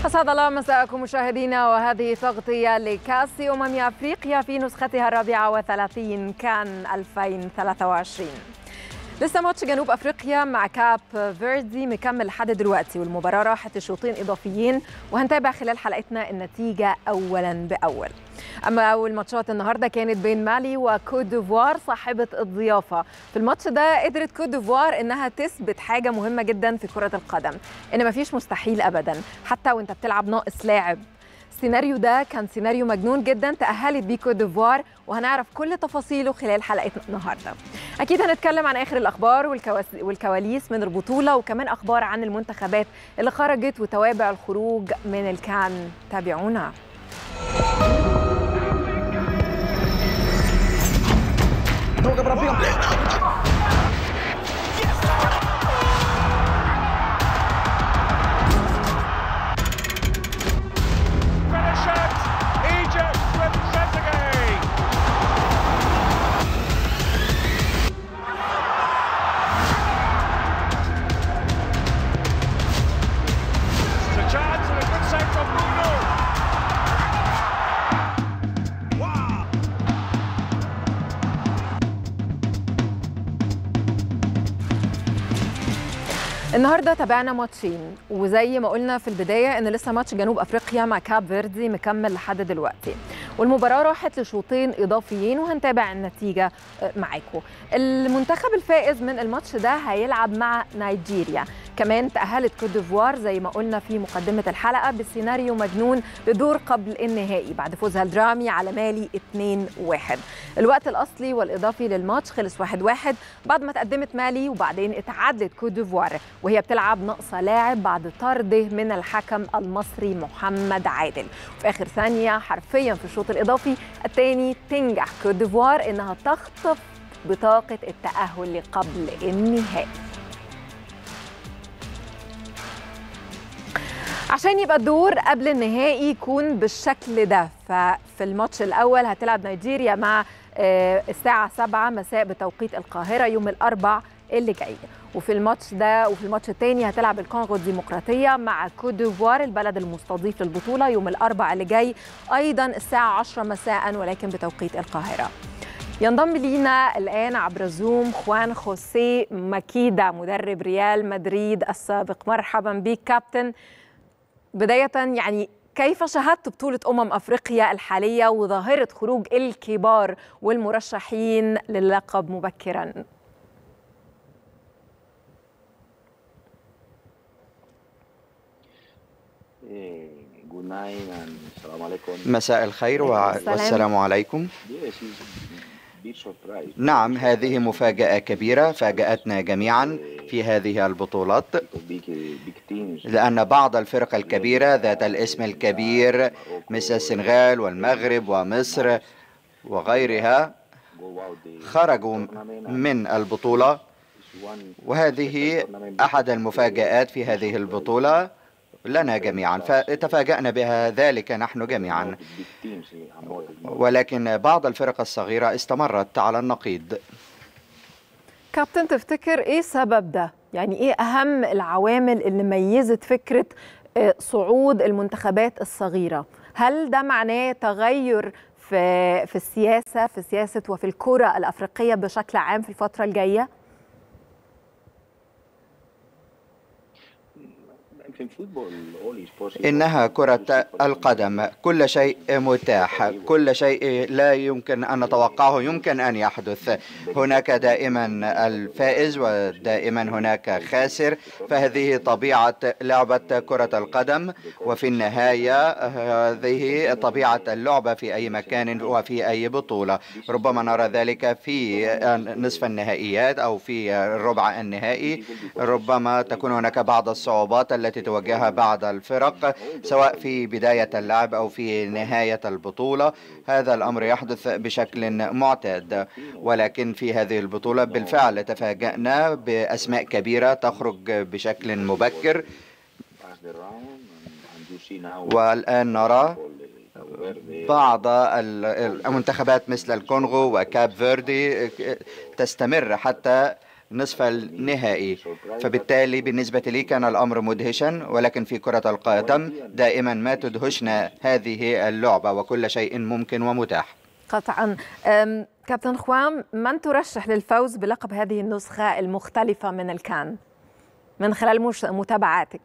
أسعد الله مساءكم مشاهدينا وهذه تغطية لكأس أمم أفريقيا في نسختها الرابعة وثلاثين كان 2023 لسه ماتش جنوب افريقيا مع كاب فيردي مكمل لحد دلوقتي والمباراه راحت لشوطين اضافيين وهنتابع خلال حلقتنا النتيجه اولا باول. اما اول ماتشات النهارده كانت بين مالي وكوت ديفوار صاحبه الضيافه. في الماتش ده قدرت كوت ديفوار انها تثبت حاجه مهمه جدا في كره القدم ان مفيش مستحيل ابدا حتى وانت بتلعب ناقص لاعب السيناريو ده كان سيناريو مجنون جدا تأهلت بيه كوت ديفوار وهنعرف كل تفاصيله خلال حلقتنا النهارده. أكيد هنتكلم عن آخر الأخبار والكواليس من البطولة وكمان أخبار عن المنتخبات اللي خرجت وتوابع الخروج من الكان تابعونا. النهارده تابعنا ماتشين وزي ما قلنا في البدايه ان لسه ماتش جنوب افريقيا مع كاب فيردي مكمل لحد دلوقتي والمباراه راحت لشوطين اضافيين وهنتابع النتيجه معاكم المنتخب الفائز من الماتش ده هيلعب مع نيجيريا كمان تأهلت كوت ديفوار زي ما قلنا في مقدمة الحلقة بسيناريو مجنون لدور قبل النهائي بعد فوزها الدرامي على مالي 2-1 الوقت الأصلي والإضافي للماتش خلص 1-1 بعد ما تقدمت مالي وبعدين اتعادلت كوت ديفوار وهي بتلعب ناقصة لاعب بعد طرده من الحكم المصري محمد عادل في آخر ثانية حرفيا في الشوط الإضافي الثاني تنجح كوت ديفوار إنها تخطف بطاقة التأهل لقبل النهائي عشان يبقى الدور قبل النهائي يكون بالشكل ده ففي الماتش الاول هتلعب نيجيريا مع الساعه 7 مساء بتوقيت القاهره يوم الاربع اللي جاي وفي الماتش ده وفي الماتش الثاني هتلعب الكونغو الديمقراطيه مع كوت ديفوار البلد المستضيف للبطوله يوم الاربع اللي جاي ايضا الساعه 10 مساء ولكن بتوقيت القاهره ينضم لينا الآن عبر زوم خوان خوسيه ماكيدا مدرب ريال مدريد السابق مرحبا بك كابتن بداية يعني كيف شاهدت بطولة أمم أفريقيا الحالية وظاهرة خروج الكبار والمرشحين للقب مبكرا مساء الخير والسلام عليكم نعم هذه مفاجأة كبيرة فاجأتنا جميعا في هذه البطولات لأن بعض الفرق الكبيرة ذات الاسم الكبير مثل السنغال والمغرب ومصر وغيرها خرجوا من البطولة وهذه أحد المفاجآت في هذه البطولة لنا جميعا فتفاجأنا بها ذلك نحن جميعا ولكن بعض الفرق الصغيرة استمرت على النقيض كابتن تفتكر ايه سبب ده يعني ايه اهم العوامل اللي ميزت فكرة صعود المنتخبات الصغيرة هل ده معناه تغير في في السياسة في سياسة وفي الكرة الأفريقية بشكل عام في الفترة الجاية؟ إنها كرة القدم كل شيء متاح كل شيء لا يمكن أن نتوقعه يمكن أن يحدث هناك دائما الفائز ودائما هناك خاسر فهذه طبيعة لعبة كرة القدم وفي النهاية هذه طبيعة اللعبة في أي مكان وفي أي بطولة ربما نرى ذلك في نصف النهائيات أو في الربع النهائي ربما تكون هناك بعض الصعوبات التي تواجهها بعض الفرق سواء في بداية اللعب أو في نهاية البطولة هذا الأمر يحدث بشكل معتاد ولكن في هذه البطولة بالفعل تفاجأنا بأسماء كبيرة تخرج بشكل مبكر والآن نرى بعض المنتخبات مثل الكونغو وكاب فيردي تستمر حتى نصف النهائي فبالتالي بالنسبة لي كان الأمر مدهشا ولكن في كرة القدم دائما ما تدهشنا هذه اللعبة وكل شيء ممكن ومتاح قطعا كابتن خوام من ترشح للفوز بلقب هذه النسخة المختلفة من الكان من خلال متابعاتك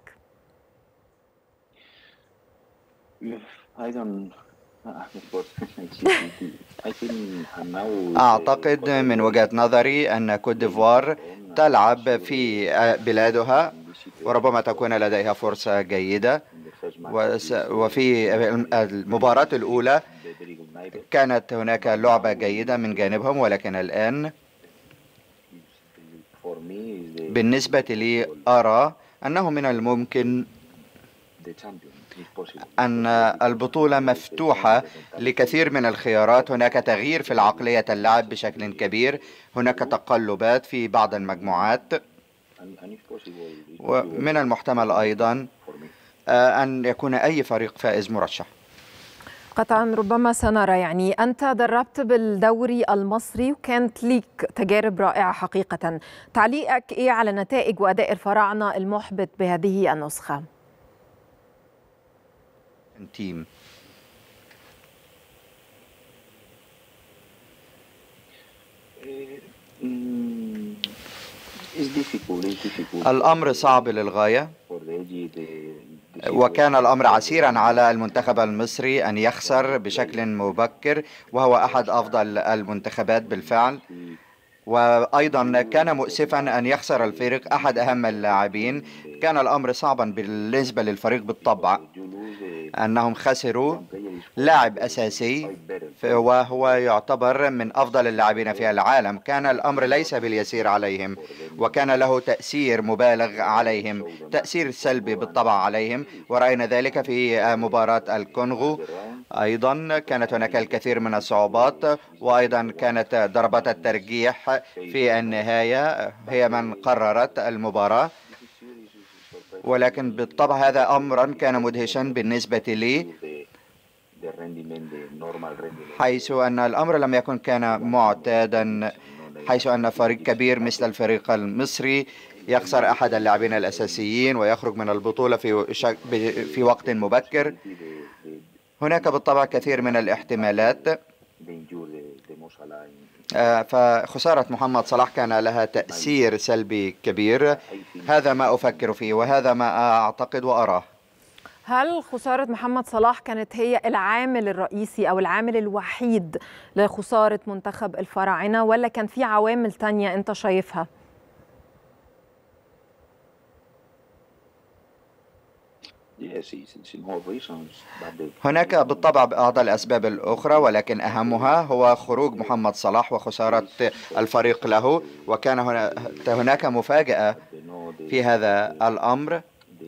أعتقد من وجهة نظري أن كوت ديفوار تلعب في بلادها وربما تكون لديها فرصة جيدة وفي المباراة الأولى كانت هناك لعبة جيدة من جانبهم ولكن الآن بالنسبة لي أرى أنه من الممكن أن البطولة مفتوحة لكثير من الخيارات هناك تغيير في العقلية اللعب بشكل كبير هناك تقلبات في بعض المجموعات ومن المحتمل أيضا أن يكون أي فريق فائز مرشح قطعا ربما سنرى يعني أنت دربت بالدوري المصري وكانت ليك تجارب رائعة حقيقة تعليقك إيه على نتائج وأداء الفراعنة المحبط بهذه النسخة؟ تيم الأمر صعب للغاية وكان الأمر عسيرا على المنتخب المصري أن يخسر بشكل مبكر وهو أحد أفضل المنتخبات بالفعل وأيضا كان مؤسفا أن يخسر الفريق أحد أهم اللاعبين كان الأمر صعبا بالنسبة للفريق بالطبع أنهم خسروا لاعب أساسي وهو يعتبر من أفضل اللاعبين في العالم كان الأمر ليس باليسير عليهم وكان له تأثير مبالغ عليهم تأثير سلبي بالطبع عليهم ورأينا ذلك في مباراة الكونغو أيضا كانت هناك الكثير من الصعوبات وأيضا كانت ضربات الترجيح في النهاية هي من قررت المباراة ولكن بالطبع هذا أمرا كان مدهشا بالنسبة لي حيث أن الأمر لم يكن كان معتادا حيث أن فريق كبير مثل الفريق المصري يخسر أحد اللاعبين الأساسيين ويخرج من البطولة في, في وقت مبكر هناك بالطبع كثير من الاحتمالات آه، فخسارة محمد صلاح كان لها تأثير سلبي كبير هذا ما أفكر فيه وهذا ما أعتقد وأراه هل خسارة محمد صلاح كانت هي العامل الرئيسي أو العامل الوحيد لخسارة منتخب الفراعنة ولا كان في عوامل تانية أنت شايفها؟ هناك بالطبع بعض الأسباب الأخرى ولكن أهمها هو خروج محمد صلاح وخسارة الفريق له وكان هناك مفاجأة في هذا الأمر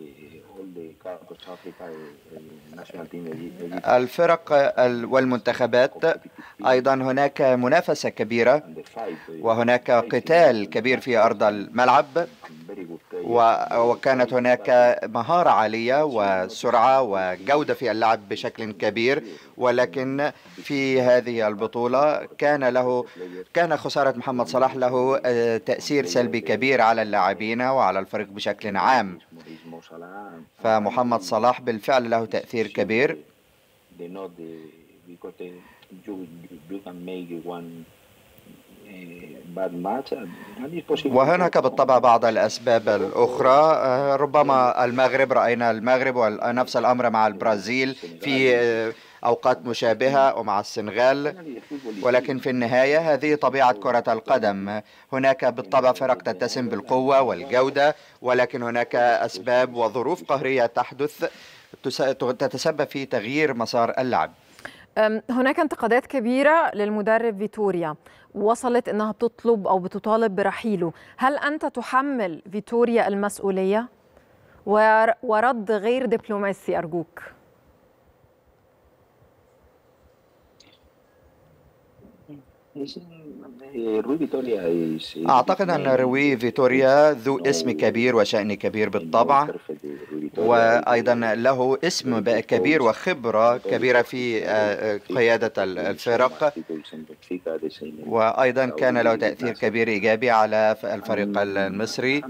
الفرق والمنتخبات أيضا هناك منافسة كبيرة وهناك قتال كبير في أرض الملعب وكانت هناك مهارة عالية وسرعة وجودة في اللعب بشكل كبير ولكن في هذه البطولة كان له كان خسارة محمد صلاح له تأثير سلبي كبير على اللاعبين وعلى الفريق بشكل عام فمحمد صلاح بالفعل له تأثير كبير وهناك بالطبع بعض الأسباب الأخرى ربما المغرب رأينا المغرب ونفس الأمر مع البرازيل في أوقات مشابهة ومع السنغال ولكن في النهاية هذه طبيعة كرة القدم هناك بالطبع فرق تتسم بالقوة والجودة ولكن هناك أسباب وظروف قهرية تحدث تتسبب في تغيير مسار اللعب هناك انتقادات كبيرة للمدرب فيتوريا وصلت أنها بتطلب أو بتطالب برحيله هل أنت تحمل فيتوريا المسؤولية ورد غير دبلوماسي أرجوك أعتقد أن روي فيتوريا ذو اسم كبير وشأن كبير بالطبع وأيضا له اسم كبير وخبرة كبيرة في قيادة الفرق وأيضا كان له تأثير كبير إيجابي على الفريق المصري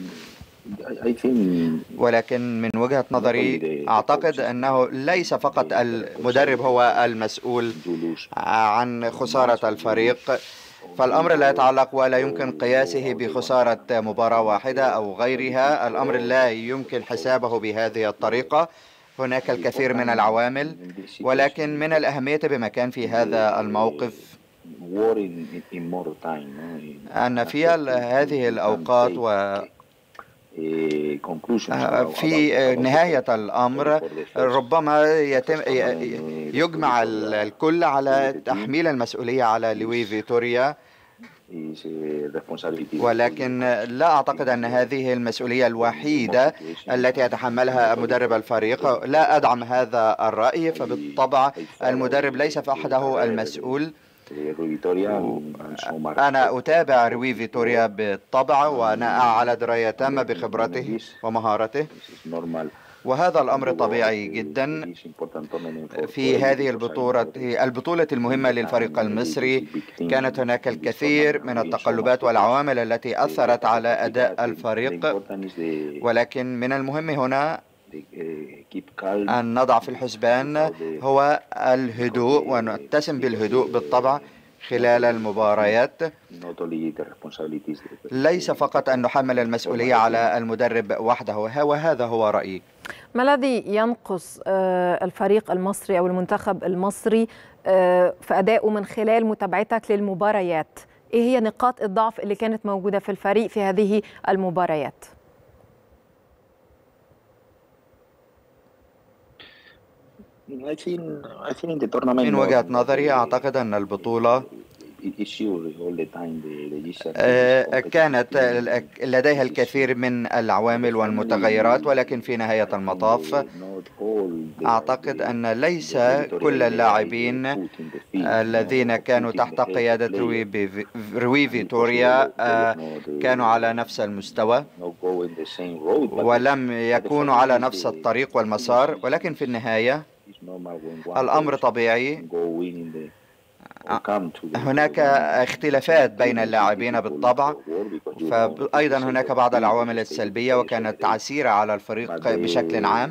ولكن من وجهة نظري أعتقد أنه ليس فقط المدرب هو المسؤول عن خسارة الفريق فالأمر لا يتعلق ولا يمكن قياسه بخسارة مباراة واحدة أو غيرها الأمر لا يمكن حسابه بهذه الطريقة هناك الكثير من العوامل ولكن من الأهمية بمكان في هذا الموقف أن في هذه الأوقات و في نهاية الأمر ربما يتم يجمع الكل على تحميل المسؤولية على لوي فيتوريا ولكن لا أعتقد أن هذه المسؤولية الوحيدة التي يتحملها مدرب الفريق لا أدعم هذا الرأي فبالطبع المدرب ليس فحده المسؤول أنا أتابع روي فيتوريا بالطبع وأنا على دراية تامة بخبرته ومهارته وهذا الأمر طبيعي جدا في هذه البطولة البطولة المهمة للفريق المصري كانت هناك الكثير من التقلبات والعوامل التي أثرت على أداء الفريق ولكن من المهم هنا أن نضع في الحسبان هو الهدوء ونتسم بالهدوء بالطبع خلال المباريات ليس فقط أن نحمل المسؤولية على المدرب وحده وهذا هو رأيي ما الذي ينقص الفريق المصري أو المنتخب المصري في أدائه من خلال متابعتك للمباريات إيه هي نقاط الضعف اللي كانت موجودة في الفريق في هذه المباريات؟ من وجهة نظري أعتقد أن البطولة كانت لديها الكثير من العوامل والمتغيرات ولكن في نهاية المطاف أعتقد أن ليس كل اللاعبين الذين كانوا تحت قيادة روي فيتوريا كانوا على نفس المستوى ولم يكونوا على نفس الطريق والمسار ولكن في النهاية الأمر طبيعي هناك اختلافات بين اللاعبين بالطبع فأيضا هناك بعض العوامل السلبية وكانت عسيرة على الفريق بشكل عام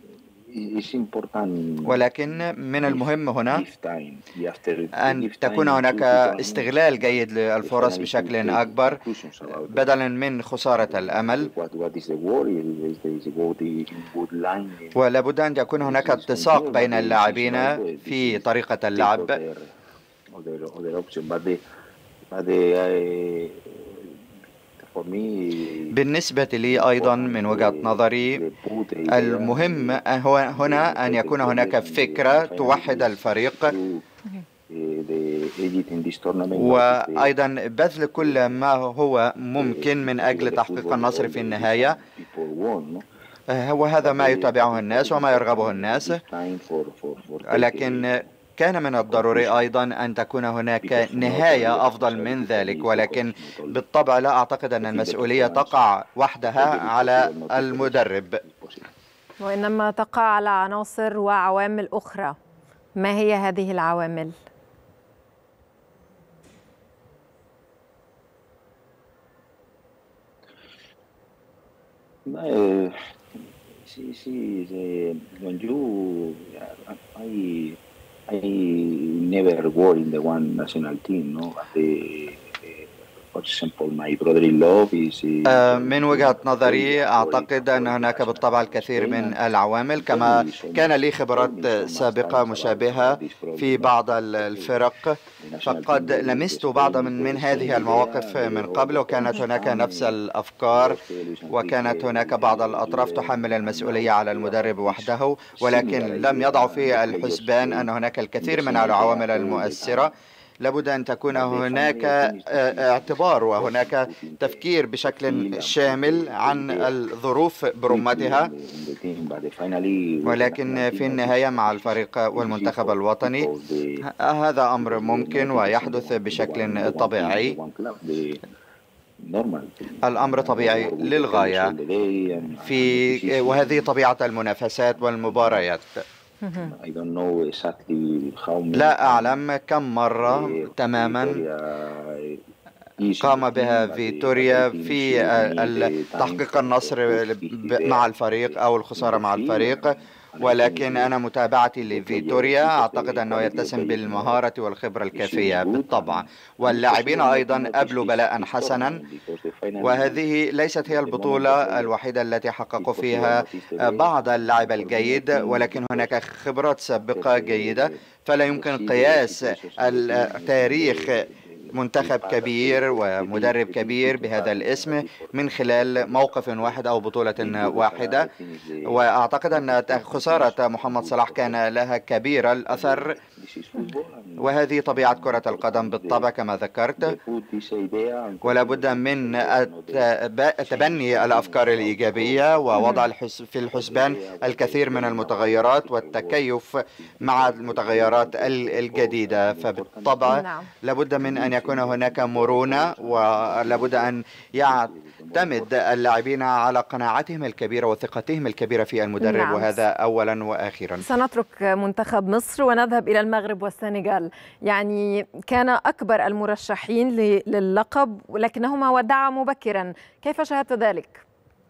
ولكن من المهم هنا أن تكون هناك استغلال جيد للفرص بشكل أكبر بدلا من خسارة الأمل ولا بد أن يكون هناك اتساق بين اللاعبين في طريقة اللعب بالنسبة لي أيضا من وجهة نظري المهم هو هنا أن يكون هناك فكرة توحد الفريق وأيضا بذل كل ما هو ممكن من أجل تحقيق النصر في النهاية وهذا ما يتابعه الناس وما يرغبه الناس لكن كان من الضروري أيضا أن تكون هناك نهاية أفضل من ذلك ولكن بالطبع لا أعتقد أن المسؤولية تقع وحدها على المدرب وإنما تقع على عناصر وعوامل أخرى ما هي هذه العوامل؟ sí, sí, when you, I, I never were in the one national team, no? The, for example, my brother-in-law is من وجهة نظري أعتقد أن هناك بالطبع الكثير من العوامل كما كان لي خبرات سابقة مشابهة في بعض الفرق فقد لمست بعضا من, من هذه المواقف من قبل وكانت هناك نفس الأفكار وكانت هناك بعض الأطراف تحمل المسؤولية على المدرب وحده ولكن لم يضعوا في الحسبان أن هناك الكثير من العوامل المؤثرة لابد أن تكون هناك اعتبار وهناك تفكير بشكل شامل عن الظروف برمتها ولكن في النهاية مع الفريق والمنتخب الوطني هذا أمر ممكن ويحدث بشكل طبيعي الأمر طبيعي للغاية في وهذه طبيعة المنافسات والمباريات لا أعلم كم مرة تماما قام بها فيتوريا في تحقيق النصر مع الفريق أو الخسارة مع الفريق ولكن أنا متابعتي لفيتوريا أعتقد أنه يتسم بالمهارة والخبرة الكافية بالطبع واللاعبين أيضا أبلوا بلاء حسنا وهذه ليست هي البطولة الوحيدة التي حققوا فيها بعض اللعب الجيد ولكن هناك خبرات سابقة جيدة فلا يمكن قياس التاريخ منتخب كبير ومدرب كبير بهذا الاسم من خلال موقف واحد أو بطولة واحدة وأعتقد أن خسارة محمد صلاح كان لها كبير الأثر وهذه طبيعة كرة القدم بالطبع كما ذكرت ولا بد من تبني الأفكار الإيجابية ووضع في الحسبان الكثير من المتغيرات والتكيف مع المتغيرات الجديدة فبالطبع لابد من أن يكون هناك مرونة ولابد أن يعتمد اللاعبين على قناعتهم الكبيرة وثقتهم الكبيرة في المدرب نعم. وهذا أولا وآخرا سنترك منتخب مصر ونذهب إلى المغرب والسنغال يعني كان أكبر المرشحين للقب ولكنهما ودعا مبكرا كيف شاهدت ذلك؟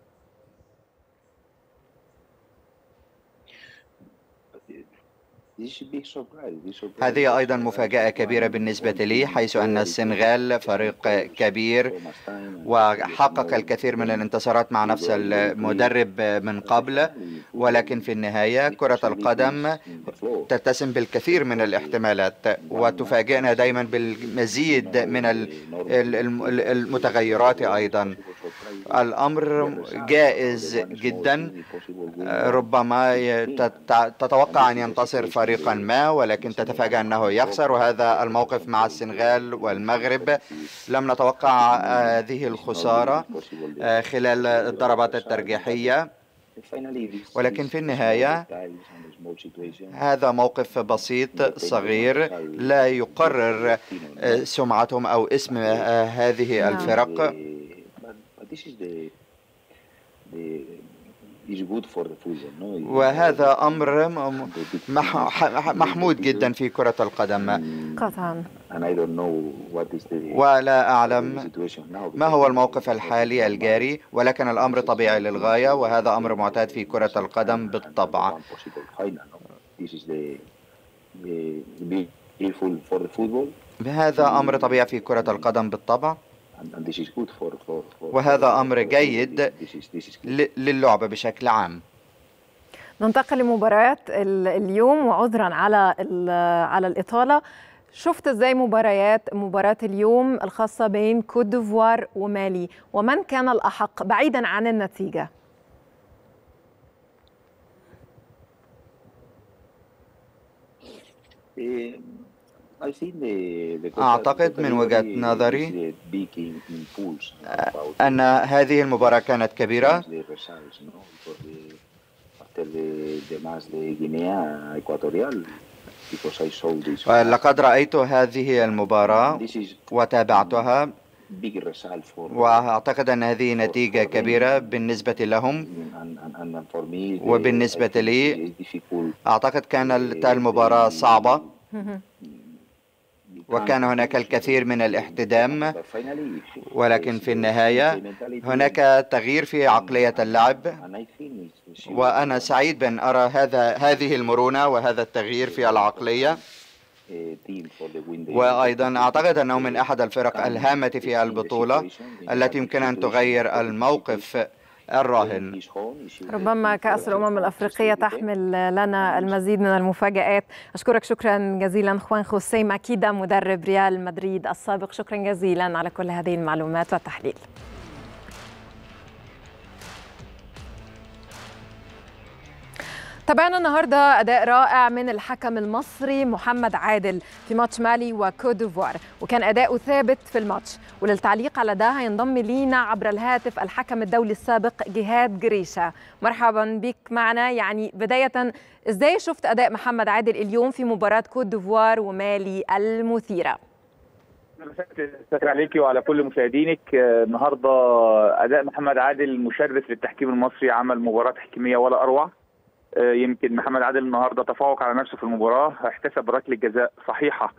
هذه أيضا مفاجأة كبيرة بالنسبة لي حيث أن السنغال فريق كبير وحقق الكثير من الانتصارات مع نفس المدرب من قبل ولكن في النهاية كرة القدم تتسم بالكثير من الاحتمالات وتفاجئنا دائما بالمزيد من المتغيرات أيضا الأمر جائز جدا ربما تتوقع أن ينتصر فريقا ما ولكن تتفاجأ أنه يخسر وهذا الموقف مع السنغال والمغرب لم نتوقع هذه الخسارة خلال الضربات الترجيحية ولكن في النهاية هذا موقف بسيط صغير لا يقرر سمعتهم أو اسم هذه الفرق وهذا أمر محمود جدا في كرة القدم قطعا ولا أعلم ما هو الموقف الحالي الجاري ولكن الأمر طبيعي للغاية وهذا أمر معتاد في كرة القدم بالطبع هذا أمر طبيعي في كرة القدم بالطبع وهذا أمر جيد للعبة بشكل عام ننتقل لمباريات اليوم وعذرا على على الإطالة شفت ازاي مباريات مباراة اليوم الخاصة بين كوت ديفوار ومالي ومن كان الأحق بعيدا عن النتيجة أعتقد من وجهة نظري أن هذه المباراة كانت كبيرة لقد رأيت هذه المباراة وتابعتها وأعتقد أن هذه نتيجة كبيرة بالنسبة لهم وبالنسبة لي أعتقد كانت المباراة صعبة وكان هناك الكثير من الاحتدام ولكن في النهاية هناك تغيير في عقلية اللعب وأنا سعيد بأن أرى هذا هذه المرونة وهذا التغيير في العقلية وأيضا أعتقد أنه من أحد الفرق الهامة في البطولة التي يمكن أن تغير الموقف الراهن ربما كأس الأمم الأفريقية تحمل لنا المزيد من المفاجآت أشكرك شكرا جزيلا خوان خوسي ماكيدا مدرب ريال مدريد السابق شكرا جزيلا على كل هذه المعلومات والتحليل تابعنا النهارده اداء رائع من الحكم المصري محمد عادل في ماتش مالي وكوت ديفوار وكان اداؤه ثابت في الماتش وللتعليق على ده هينضم لينا عبر الهاتف الحكم الدولي السابق جهاد جريشه مرحبا بك معنا يعني بدايه ازاي شفت اداء محمد عادل اليوم في مباراه كوت ديفوار ومالي المثيره شكرا عليكي وعلى كل مشاهدينك النهارده اداء محمد عادل مشرف للتحكيم المصري عمل مباراه تحكيميه ولا اروع يمكن محمد عادل النهارده تفوق على نفسه في المباراه احتسب ركله جزاء صحيحه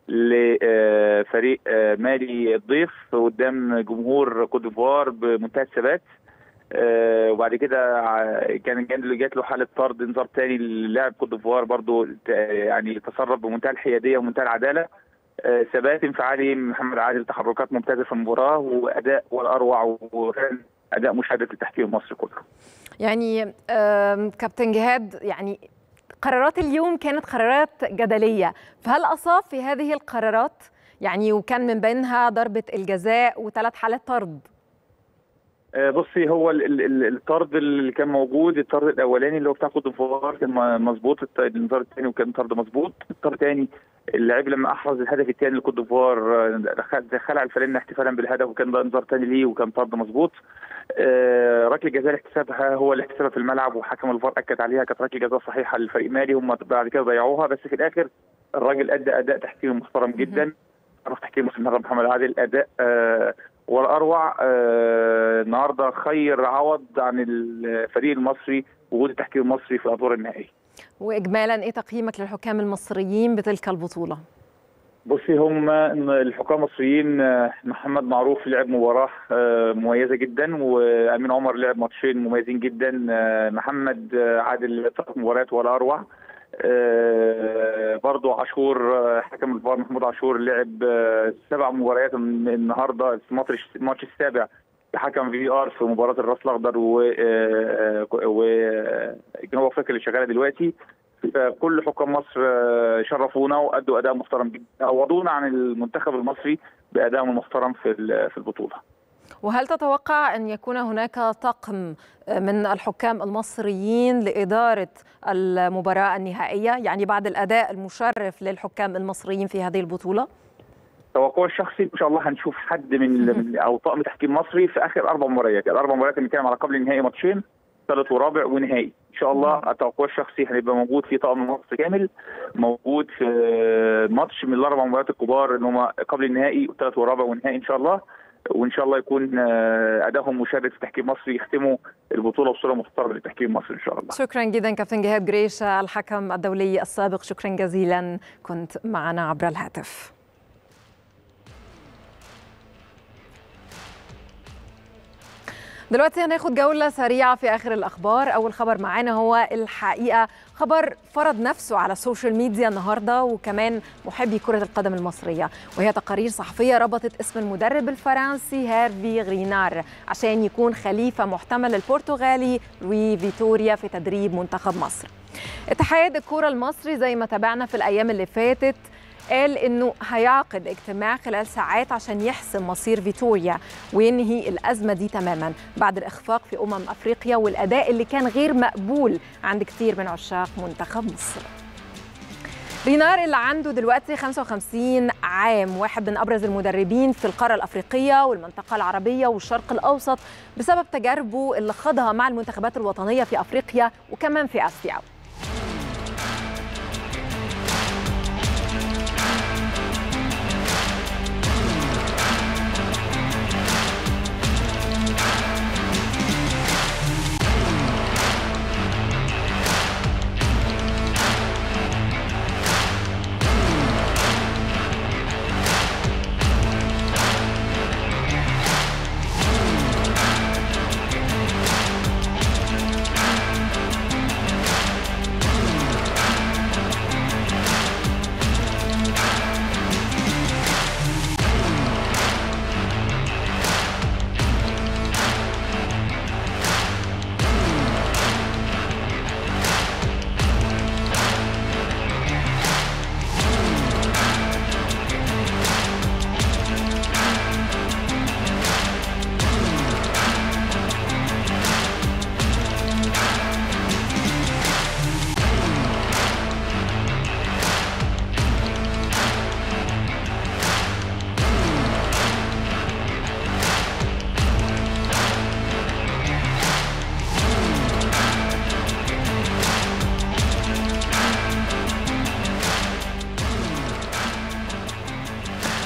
لفريق مالي الضيف قدام جمهور كوت ديفوار بمنتهى الثبات وبعد كده كان جات له حاله طرد انذار ثاني للاعب كوت ديفوار برضه يعني تصرف بمنتهى الحياديه ومنتهى العداله ثبات انفعالي محمد عادل تحركات ممتازه في المباراه واداء ولا اروع وكان اداء مشرف للتحكيم المصري كله. يعني كابتن جهاد يعني قرارات اليوم كانت قرارات جدليه، فهل اصاب في هذه القرارات؟ يعني وكان من بينها ضربه الجزاء وثلاث حالات طرد. بصي هو الطرد اللي كان موجود الطرد الاولاني اللي هو بتاع كوت ديفوار كان مظبوط الانذار الثاني وكان طرد مظبوط الطرد الثاني اللاعب لما احرز الهدف الثاني لكوت ديفوار خلع الفانلة احتفالا بالهدف وكان ده انذار ثاني ليه وكان طرد مظبوط آه ركله جزاء اللي احتسبها هو اللي احتسبها في الملعب وحكم الفار اكد عليها كانت ركله جزاء صحيحه للفريق مالي هم بعد كده ضيعوها بس في الاخر الراجل ادى اداء تحكيمي محترم جدا عرف تحكيم النهارده محمد عادل اداء آه والاروع آه النهارده خير عوض عن الفريق المصري وجود التحكيم المصري في الادوار النهائيه. واجمالا ايه تقييمك للحكام المصريين بتلك البطوله؟ بصي هم الحكام المصريين محمد معروف لعب مباراه مميزه جدا وامين عمر لعب ماتشين مميزين جدا محمد عادل ثلاث مباريات ولا اروع برضو عاشور حكم الفار محمود عاشور لعب سبع مباريات النهارده الماتش السابع حكم في ار في مباراه الراس الاخضر و وجنوب افريقيا اللي شغاله دلوقتي كل حكام مصر شرفونا وادوا اداء محترم جدا عوضونا عن المنتخب المصري باداء محترم في في البطوله وهل تتوقع ان يكون هناك طقم من الحكام المصريين لاداره المباراه النهائيه يعني بعد الاداء المشرف للحكام المصريين في هذه البطوله توقعي الشخصي ان شاء الله هنشوف حد من او طقم تحكيم مصري في اخر اربع مباريات الاربع مباريات بنتكلم على قبل النهائي ماتشين ثالث ورابع ونهائي ان شاء الله التوقع الشخصي هيبقى موجود في طقم مصر كامل موجود في ماتش من الاربع مباريات الكبار اللي هم قبل النهائي والثالث والرابع والنهائي ان شاء الله وان شاء الله يكون ادائهم مشرف في تحكيم مصري يختموا البطوله بصوره محترمه لتحكيم مصر ان شاء الله. شكرا جدا كابتن جهاد جريشه الحكم الدولي السابق شكرا جزيلا كنت معنا عبر الهاتف. دلوقتي هناخد جولة سريعة في آخر الأخبار أول خبر معانا هو الحقيقة خبر فرض نفسه على السوشيال ميديا النهاردة وكمان محبي كرة القدم المصرية وهي تقارير صحفية ربطت اسم المدرب الفرنسي هيرفي غرينار عشان يكون خليفة محتمل البرتغالي لوي فيتوريا في تدريب منتخب مصر اتحاد الكرة المصري زي ما تابعنا في الأيام اللي فاتت قال انه هيعقد اجتماع خلال ساعات عشان يحسم مصير فيتوريا وينهي الازمه دي تماما بعد الاخفاق في امم افريقيا والاداء اللي كان غير مقبول عند كتير من عشاق منتخب مصر. رينار اللي عنده دلوقتي 55 عام واحد من ابرز المدربين في القاره الافريقيه والمنطقه العربيه والشرق الاوسط بسبب تجاربه اللي خاضها مع المنتخبات الوطنيه في افريقيا وكمان في اسيا.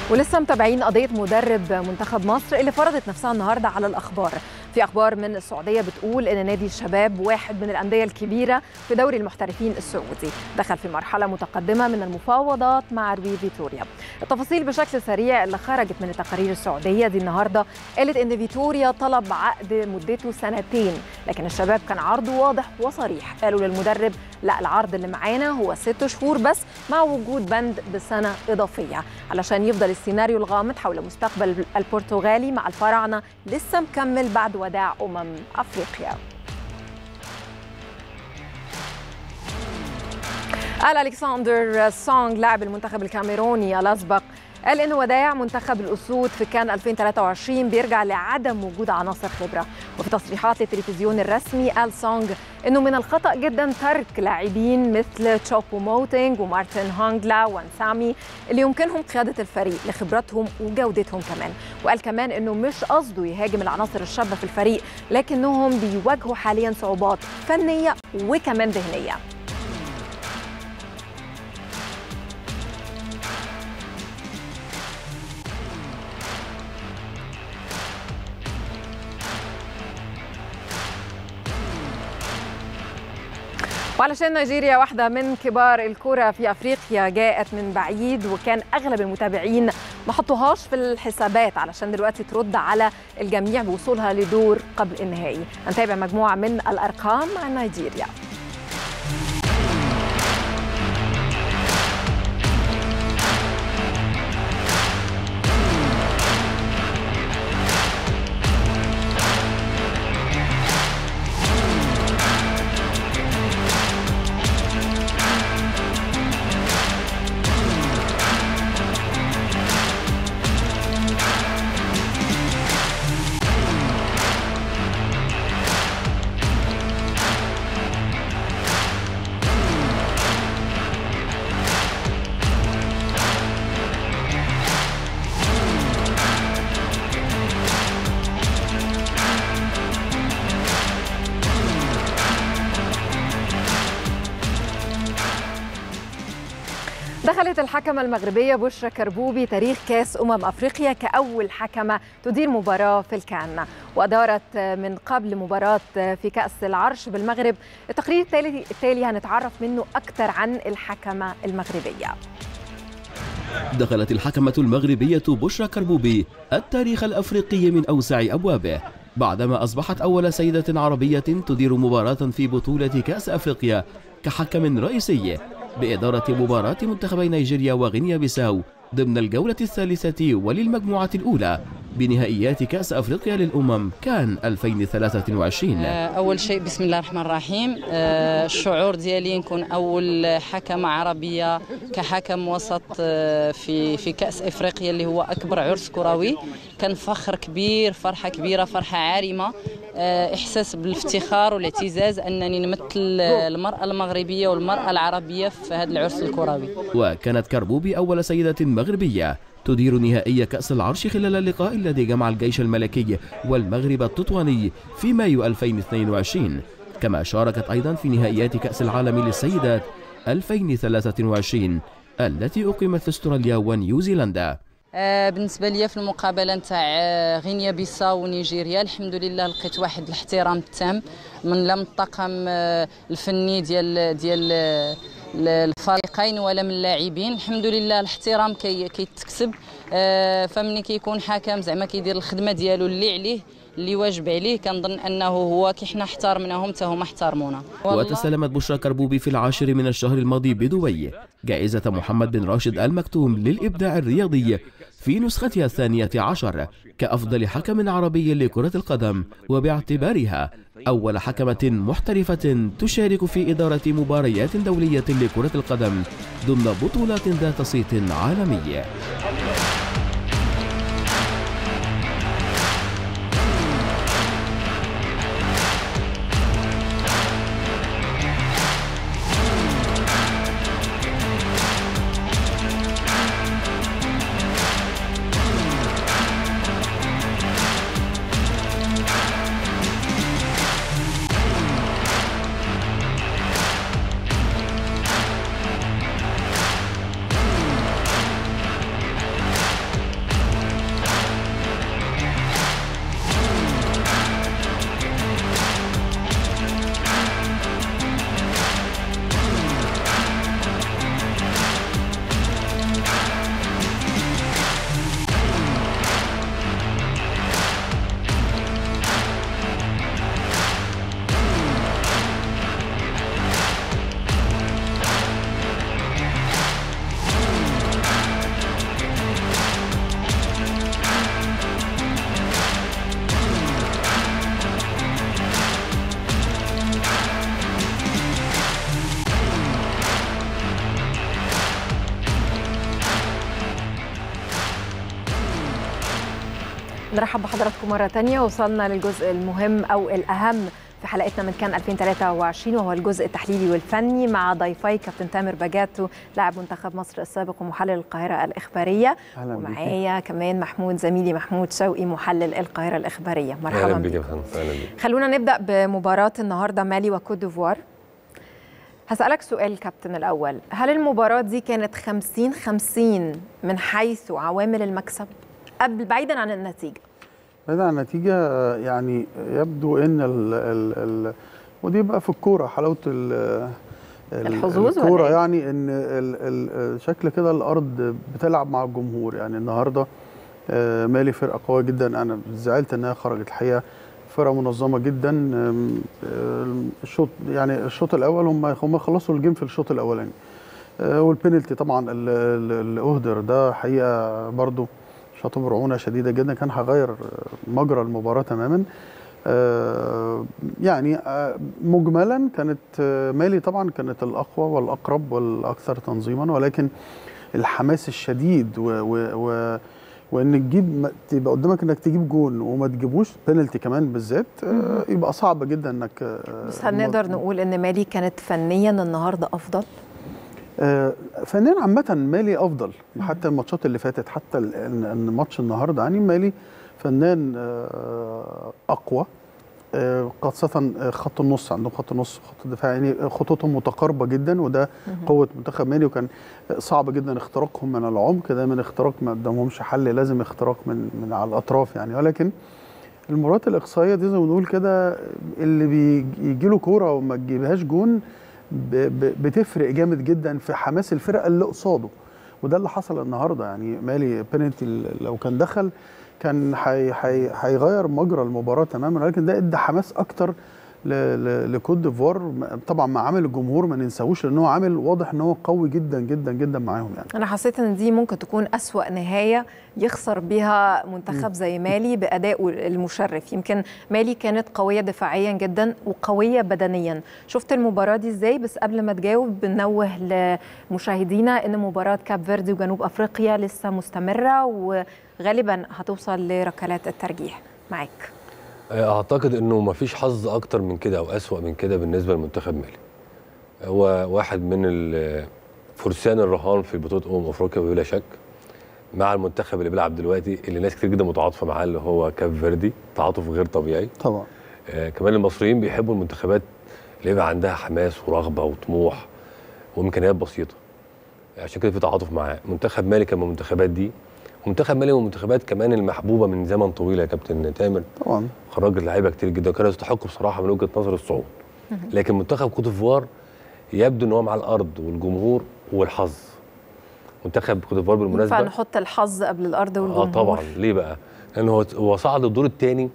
ولسه متابعين قضية مدرب منتخب مصر اللي فرضت نفسها النهاردة على الأخبار في أخبار من السعودية بتقول إن نادي الشباب واحد من الأندية الكبيرة في دوري المحترفين السعودي دخل في مرحلة متقدمة من المفاوضات مع روي فيتوريا التفاصيل بشكل سريع اللي خرجت من التقارير السعودية دي النهاردة قالت إن فيتوريا طلب عقد مدته سنتين لكن الشباب كان عرضه واضح وصريح قالوا للمدرب لا العرض اللي معانا هو ست شهور بس مع وجود بند بسنة إضافية علشان يفضل السيناريو الغامض حول مستقبل البرتغالي مع الفراعنة لسه مكمل بعد وداع أمم أفريقيا قال ألكسندر سونغ لاعب المنتخب الكاميروني الأسبق قال ان وداع منتخب الاسود في كان 2023 بيرجع لعدم وجود عناصر خبره وفي تصريحات للتلفزيون الرسمي قال سونغ انه من الخطا جدا ترك لاعبين مثل تشوبو موتينج ومارتن هونجلا وانسامي اللي يمكنهم قياده الفريق لخبرتهم وجودتهم كمان وقال كمان انه مش قصده يهاجم العناصر الشابه في الفريق لكنهم بيواجهوا حاليا صعوبات فنيه وكمان ذهنيه وعلشان نيجيريا واحدة من كبار الكرة في أفريقيا جاءت من بعيد وكان أغلب المتابعين ما حطوهاش في الحسابات علشان دلوقتي ترد على الجميع بوصولها لدور قبل النهائي هنتابع مجموعة من الأرقام عن نيجيريا دخلت الحكمة المغربية بشرى كربوبي تاريخ كاس أمم أفريقيا كأول حكمة تدير مباراة في الكان وأدارت من قبل مباراة في كأس العرش بالمغرب التقرير التالي, التالي هنتعرف منه أكثر عن الحكمة المغربية دخلت الحكمة المغربية بشرى كربوبي التاريخ الأفريقي من أوسع أبوابه بعدما أصبحت أول سيدة عربية تدير مباراة في بطولة كأس أفريقيا كحكم رئيسي بإدارة مباراة منتخبي نيجيريا وغينيا بيساو ضمن الجولة الثالثة وللمجموعة الأولى بنهائيات كأس أفريقيا للأمم كان 2023 أول شيء بسم الله الرحمن الرحيم الشعور ديالي نكون أول حكمة عربية كحكم وسط في في كأس أفريقيا اللي هو أكبر عرس كروي كان فخر كبير فرحة كبيرة فرحة عارمة إحساس بالافتخار والاعتزاز أنني نمثل المرأة المغربية والمرأة العربية في هذا العرس الكروي وكانت كربوبي أول سيدة مغربية تدير نهائي كأس العرش خلال اللقاء الذي جمع الجيش الملكي والمغرب التطواني في مايو 2022 كما شاركت أيضا في نهائيات كأس العالم للسيدات 2023 التي أقيمت في استراليا ونيوزيلندا بالنسبه لي في المقابله نتاع غينيا بيساو ونيجيريا الحمد لله لقيت واحد الاحترام التام من لا من الطاقم الفني ديال ديال الفريقين ولا من اللاعبين الحمد لله الاحترام كي كيتكسب فمني كيكون حكم زعما كيدير الخدمه ديالو اللي عليه اللي واجب عليه كنظن انه هو كي حنا احترمناهم حتى هما احترمونا وتسلمت بشرى كربوبي في العاشر من الشهر الماضي بدبي جائزة محمد بن راشد المكتوم للإبداع الرياضي في نسختها الثانية عشر كأفضل حكم عربي لكرة القدم وباعتبارها أول حكمة محترفة تشارك في إدارة مباريات دولية لكرة القدم ضمن بطولات ذات صيت عالمي نرحب بحضراتكم مرة تانية وصلنا للجزء المهم أو الأهم في حلقتنا من كان 2023 وهو الجزء التحليلي والفني مع ضيفي كابتن تامر باجاتو لاعب منتخب مصر السابق ومحلل القاهرة الإخبارية أهلا بيكي. ومعايا كمان محمود زميلي محمود شوقي محلل القاهرة الإخبارية مرحبا اهلا بيك يا بك فندم اهلا بيك خلونا نبدأ بمباراة النهاردة مالي وكوت ديفوار هسألك سؤال كابتن الأول هل المباراة دي كانت 50 50 من حيث عوامل المكسب قبل بعيدا عن النتيجة بعيد عن النتيجة يعني يبدو ان ال ال ال ودي بقى في الكورة حلاوة ال ال- الحظوظ الكورة ولا إيه؟ يعني ان ال ال شكل كده الارض بتلعب مع الجمهور يعني النهارده آه، مالي فرقة قوية جدا انا زعلت انها خرجت الحقيقة فرقة منظمة جدا آم، آم، الشوط يعني الشوط الاول هم هم خلصوا الجيم في الشوط الاولاني آه، والبينالتي طبعا ال- ال- اللي اهدر ده حقيقة برضو شاطه برعونه شديده جدا كان هيغير مجرى المباراه تماما آه، يعني آه، مجملا كانت آه، مالي طبعا كانت الاقوى والاقرب والاكثر تنظيما ولكن الحماس الشديد و, و, و وان تجيب ما- تبقى قدامك انك تجيب جون وما تجيبوش بينالتي كمان بالذات آه، يبقى صعب جدا انك آه، بس هل نقدر نقول ان مالي كانت فنيا النهارده افضل آه، فنان عامة مالي أفضل حتى الماتشات اللي فاتت حتى ال- ال- الماتش النهارده يعني مالي فنان آه، أقوى آه، خاصة آه، خط النص عندهم خط النص وخط الدفاع يعني خطوطهم متقاربة جدا وده قوة منتخب مالي وكان صعب جدا اختراقهم من العمق دايما اختراق ما قدامهمش حل لازم اختراق من من على الأطراف يعني ولكن المباريات الإقصائية دي زي ما بنقول كده اللي بيجي له كورة وما تجيبهاش جون ب- ب- بتفرق جامد جدا في حماس الفرقه اللي قصاده وده اللي حصل النهارده يعني مالي بينالتي لو كان دخل كان هي- هي- هيغير مجرى المباراه تماما ولكن ده ادى حماس اكتر ل- ل- لكوت ديفوار م- طبعا مع عامل الجمهور ما ننساهوش لان هو عامل واضح ان هو قوي جدا جدا جدا معاهم يعني انا حسيت ان دي ممكن تكون اسوا نهايه يخسر بيها منتخب زي مالي بادائه المشرف يمكن مالي كانت قويه دفاعيا جدا وقويه بدنيا شفت المباراه دي ازاي بس قبل ما تجاوب بنوه لمشاهدينا ان مباراه كاب فيردي وجنوب افريقيا لسه مستمره وغالبا هتوصل لركلات الترجيح معاك اعتقد انه ما فيش حظ اكتر من كده او اسوا من كده بالنسبه لمنتخب مالي هو واحد من ال- فرسان الرهان في بطوله امم افريقيا بلا شك مع المنتخب اللي بيلعب دلوقتي اللي ناس كتير جدا متعاطفه معاه اللي هو كاب فيردي تعاطف غير طبيعي طبعا آه كمان المصريين بيحبوا المنتخبات اللي يبقى عندها حماس ورغبه وطموح وامكانيات بسيطه عشان كده في تعاطف معاه منتخب مالي كان من المنتخبات دي منتخب مالي من المنتخبات كمان المحبوبه من زمن طويل يا كابتن تامر طبعا خرجت لعيبه كتير جدا وكانوا يستحقوا بصراحه من وجهه نظر الصعود لكن منتخب كوت ديفوار يبدو ان هو مع الارض والجمهور والحظ منتخب كوت ديفوار ينفع بالمناسبه نحط الحظ قبل الارض اه والجمهور طبعا ليه بقى؟ لان هو هو صعد الدور الثاني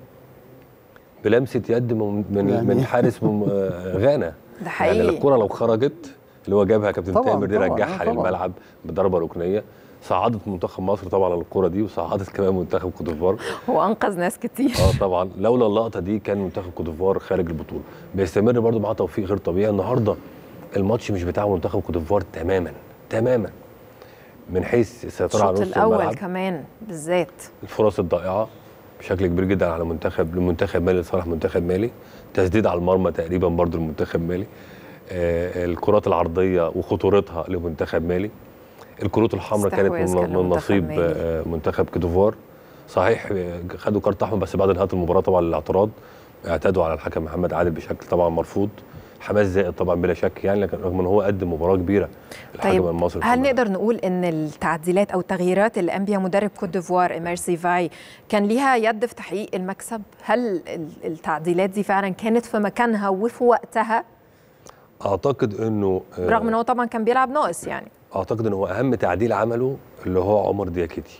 بلمسه يد من من, يعني. من حارس من آه، غانا ده يعني حقيقي الكره لو خرجت اللي هو جابها كابتن طبعاً، تامر دي طبعاً، رجعها آه، طبعاً. للملعب بضربه ركنيه صعدت منتخب مصر طبعا على الكره دي وصعدت كمان منتخب كوت ديفوار هو انقذ ناس كتير اه طبعا لولا اللقطه دي كان منتخب كوت ديفوار خارج البطوله بيستمر برضو معاه توفيق غير طبيعي النهارده الماتش مش بتاع منتخب كوت ديفوار تماما تماما من حيث السيطره على الشوط نص الاول الملعب كمان بالذات الفرص الضائعه بشكل كبير جدا على منتخب لمنتخب مالي لصالح منتخب مالي تسديد على المرمى تقريبا برضو لمنتخب مالي آه الكرات العرضيه وخطورتها لمنتخب مالي الكروت الحمراء كانت استحواذ من, كان من لمنتخب نصيب مالي. آه منتخب كوتيفوار صحيح آه، خدوا كارت احمر بس بعد نهايه المباراه طبعا الاعتراض اعتادوا على الحكم محمد عادل بشكل طبعا مرفوض حماس زائد طبعا بلا شك يعني لكن رغم ان هو قدم مباراه كبيره الحكم طيب المصري هل طبعاً. نقدر نقول ان التعديلات او التغييرات اللي قام بيها مدرب كوت ديفوار اميرسي فاي كان ليها يد في تحقيق المكسب؟ هل ال- التعديلات دي فعلا كانت في مكانها وفي وقتها اعتقد انه آه، رغم ان هو طبعا كان بيلعب ناقص يعني اعتقد ان هو اهم تعديل عمله اللي هو عمر دياكيتي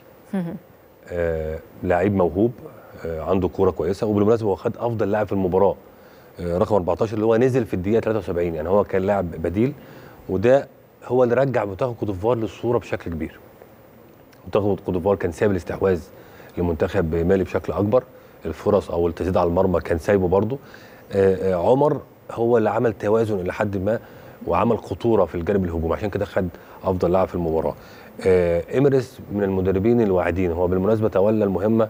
آه لعيب موهوب آه عنده كوره كويسه وبالمناسبه هو خد افضل لاعب في المباراه آه رقم 14 اللي هو نزل في الدقيقه 73 يعني هو كان لاعب بديل وده هو اللي رجع منتخب كوت ديفوار للصوره بشكل كبير منتخب كوت ديفوار كان سايب الاستحواذ لمنتخب مالي بشكل اكبر الفرص او التسديد على المرمى كان سايبه برضه آه آه عمر هو اللي عمل توازن الى حد ما وعمل خطوره في الجانب الهجومي عشان كده خد افضل لاعب في المباراه آه، ايميريس من المدربين الواعدين هو بالمناسبه تولى المهمه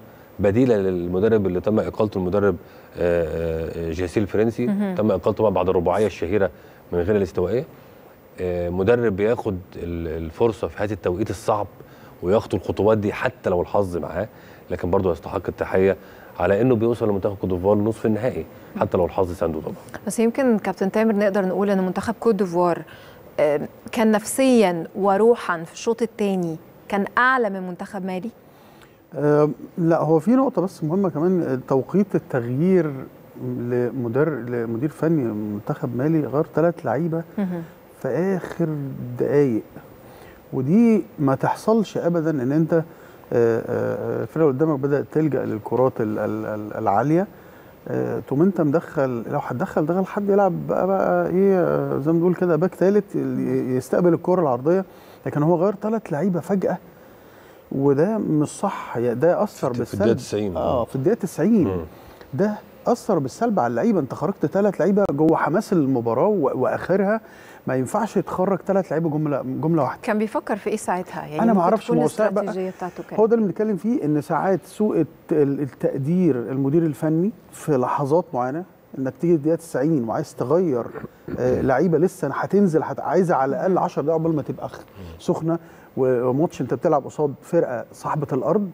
بديله للمدرب اللي تم اقالته المدرب آه، آه، جيسي الفرنسي مهم. تم اقالته طبعا بعد الرباعيه الشهيره من غير الاستوائيه آه، مدرب بياخد ال- الفرصه في هذا التوقيت الصعب وياخد الخطوات دي حتى لو الحظ معاه لكن برضه يستحق التحيه على انه بيوصل لمنتخب كوت ديفوار نصف النهائي حتى لو الحظ سانده طبعا بس يمكن كابتن تامر نقدر نقول ان منتخب كوت ديفوار آه، كان نفسيا وروحا في الشوط الثاني كان اعلى من منتخب مالي آه، لا هو في نقطة بس مهمة كمان توقيت التغيير لمدر لمدير فني منتخب مالي غير ثلاث لعيبة في آخر دقايق ودي ما تحصلش أبدا إن أنت آه، آه، الفرقة اللي قدامك بدأت تلجأ للكرات ال- ال- ال- العالية آه، تقوم انت مدخل لو هتدخل دخل حد يلعب بقى, بقى ايه آه، زي ما بنقول كده باك ثالث يستقبل الكرة العرضية لكن هو غير ثلاث لعيبة فجأة وده مش صح يا ده اثر في بالسلب الدقيقة 90. اه في الدقيقه 90 مم. ده اثر بالسلب على اللعيبه انت خرجت ثلاث لعيبه جوه حماس المباراه و- واخرها ما ينفعش تخرج ثلاث لعيبه جمله جمله واحده كان بيفكر في ايه ساعتها يعني أنا ما ممكن أعرفش، تكون ما هو ساعة بقى- الاستراتيجيه بتاعته كانت هو ده اللي بنتكلم فيه ان ساعات سوء الت- ال- التقدير المدير الفني في لحظات معينه انك تيجي الدقيقه 90 وعايز تغير آه لعيبه لسه هتنزل هت- عايزه على الاقل 10 دقائق قبل ما تبقى خ- سخنه و- وماتش انت بتلعب قصاد فرقه صاحبه الارض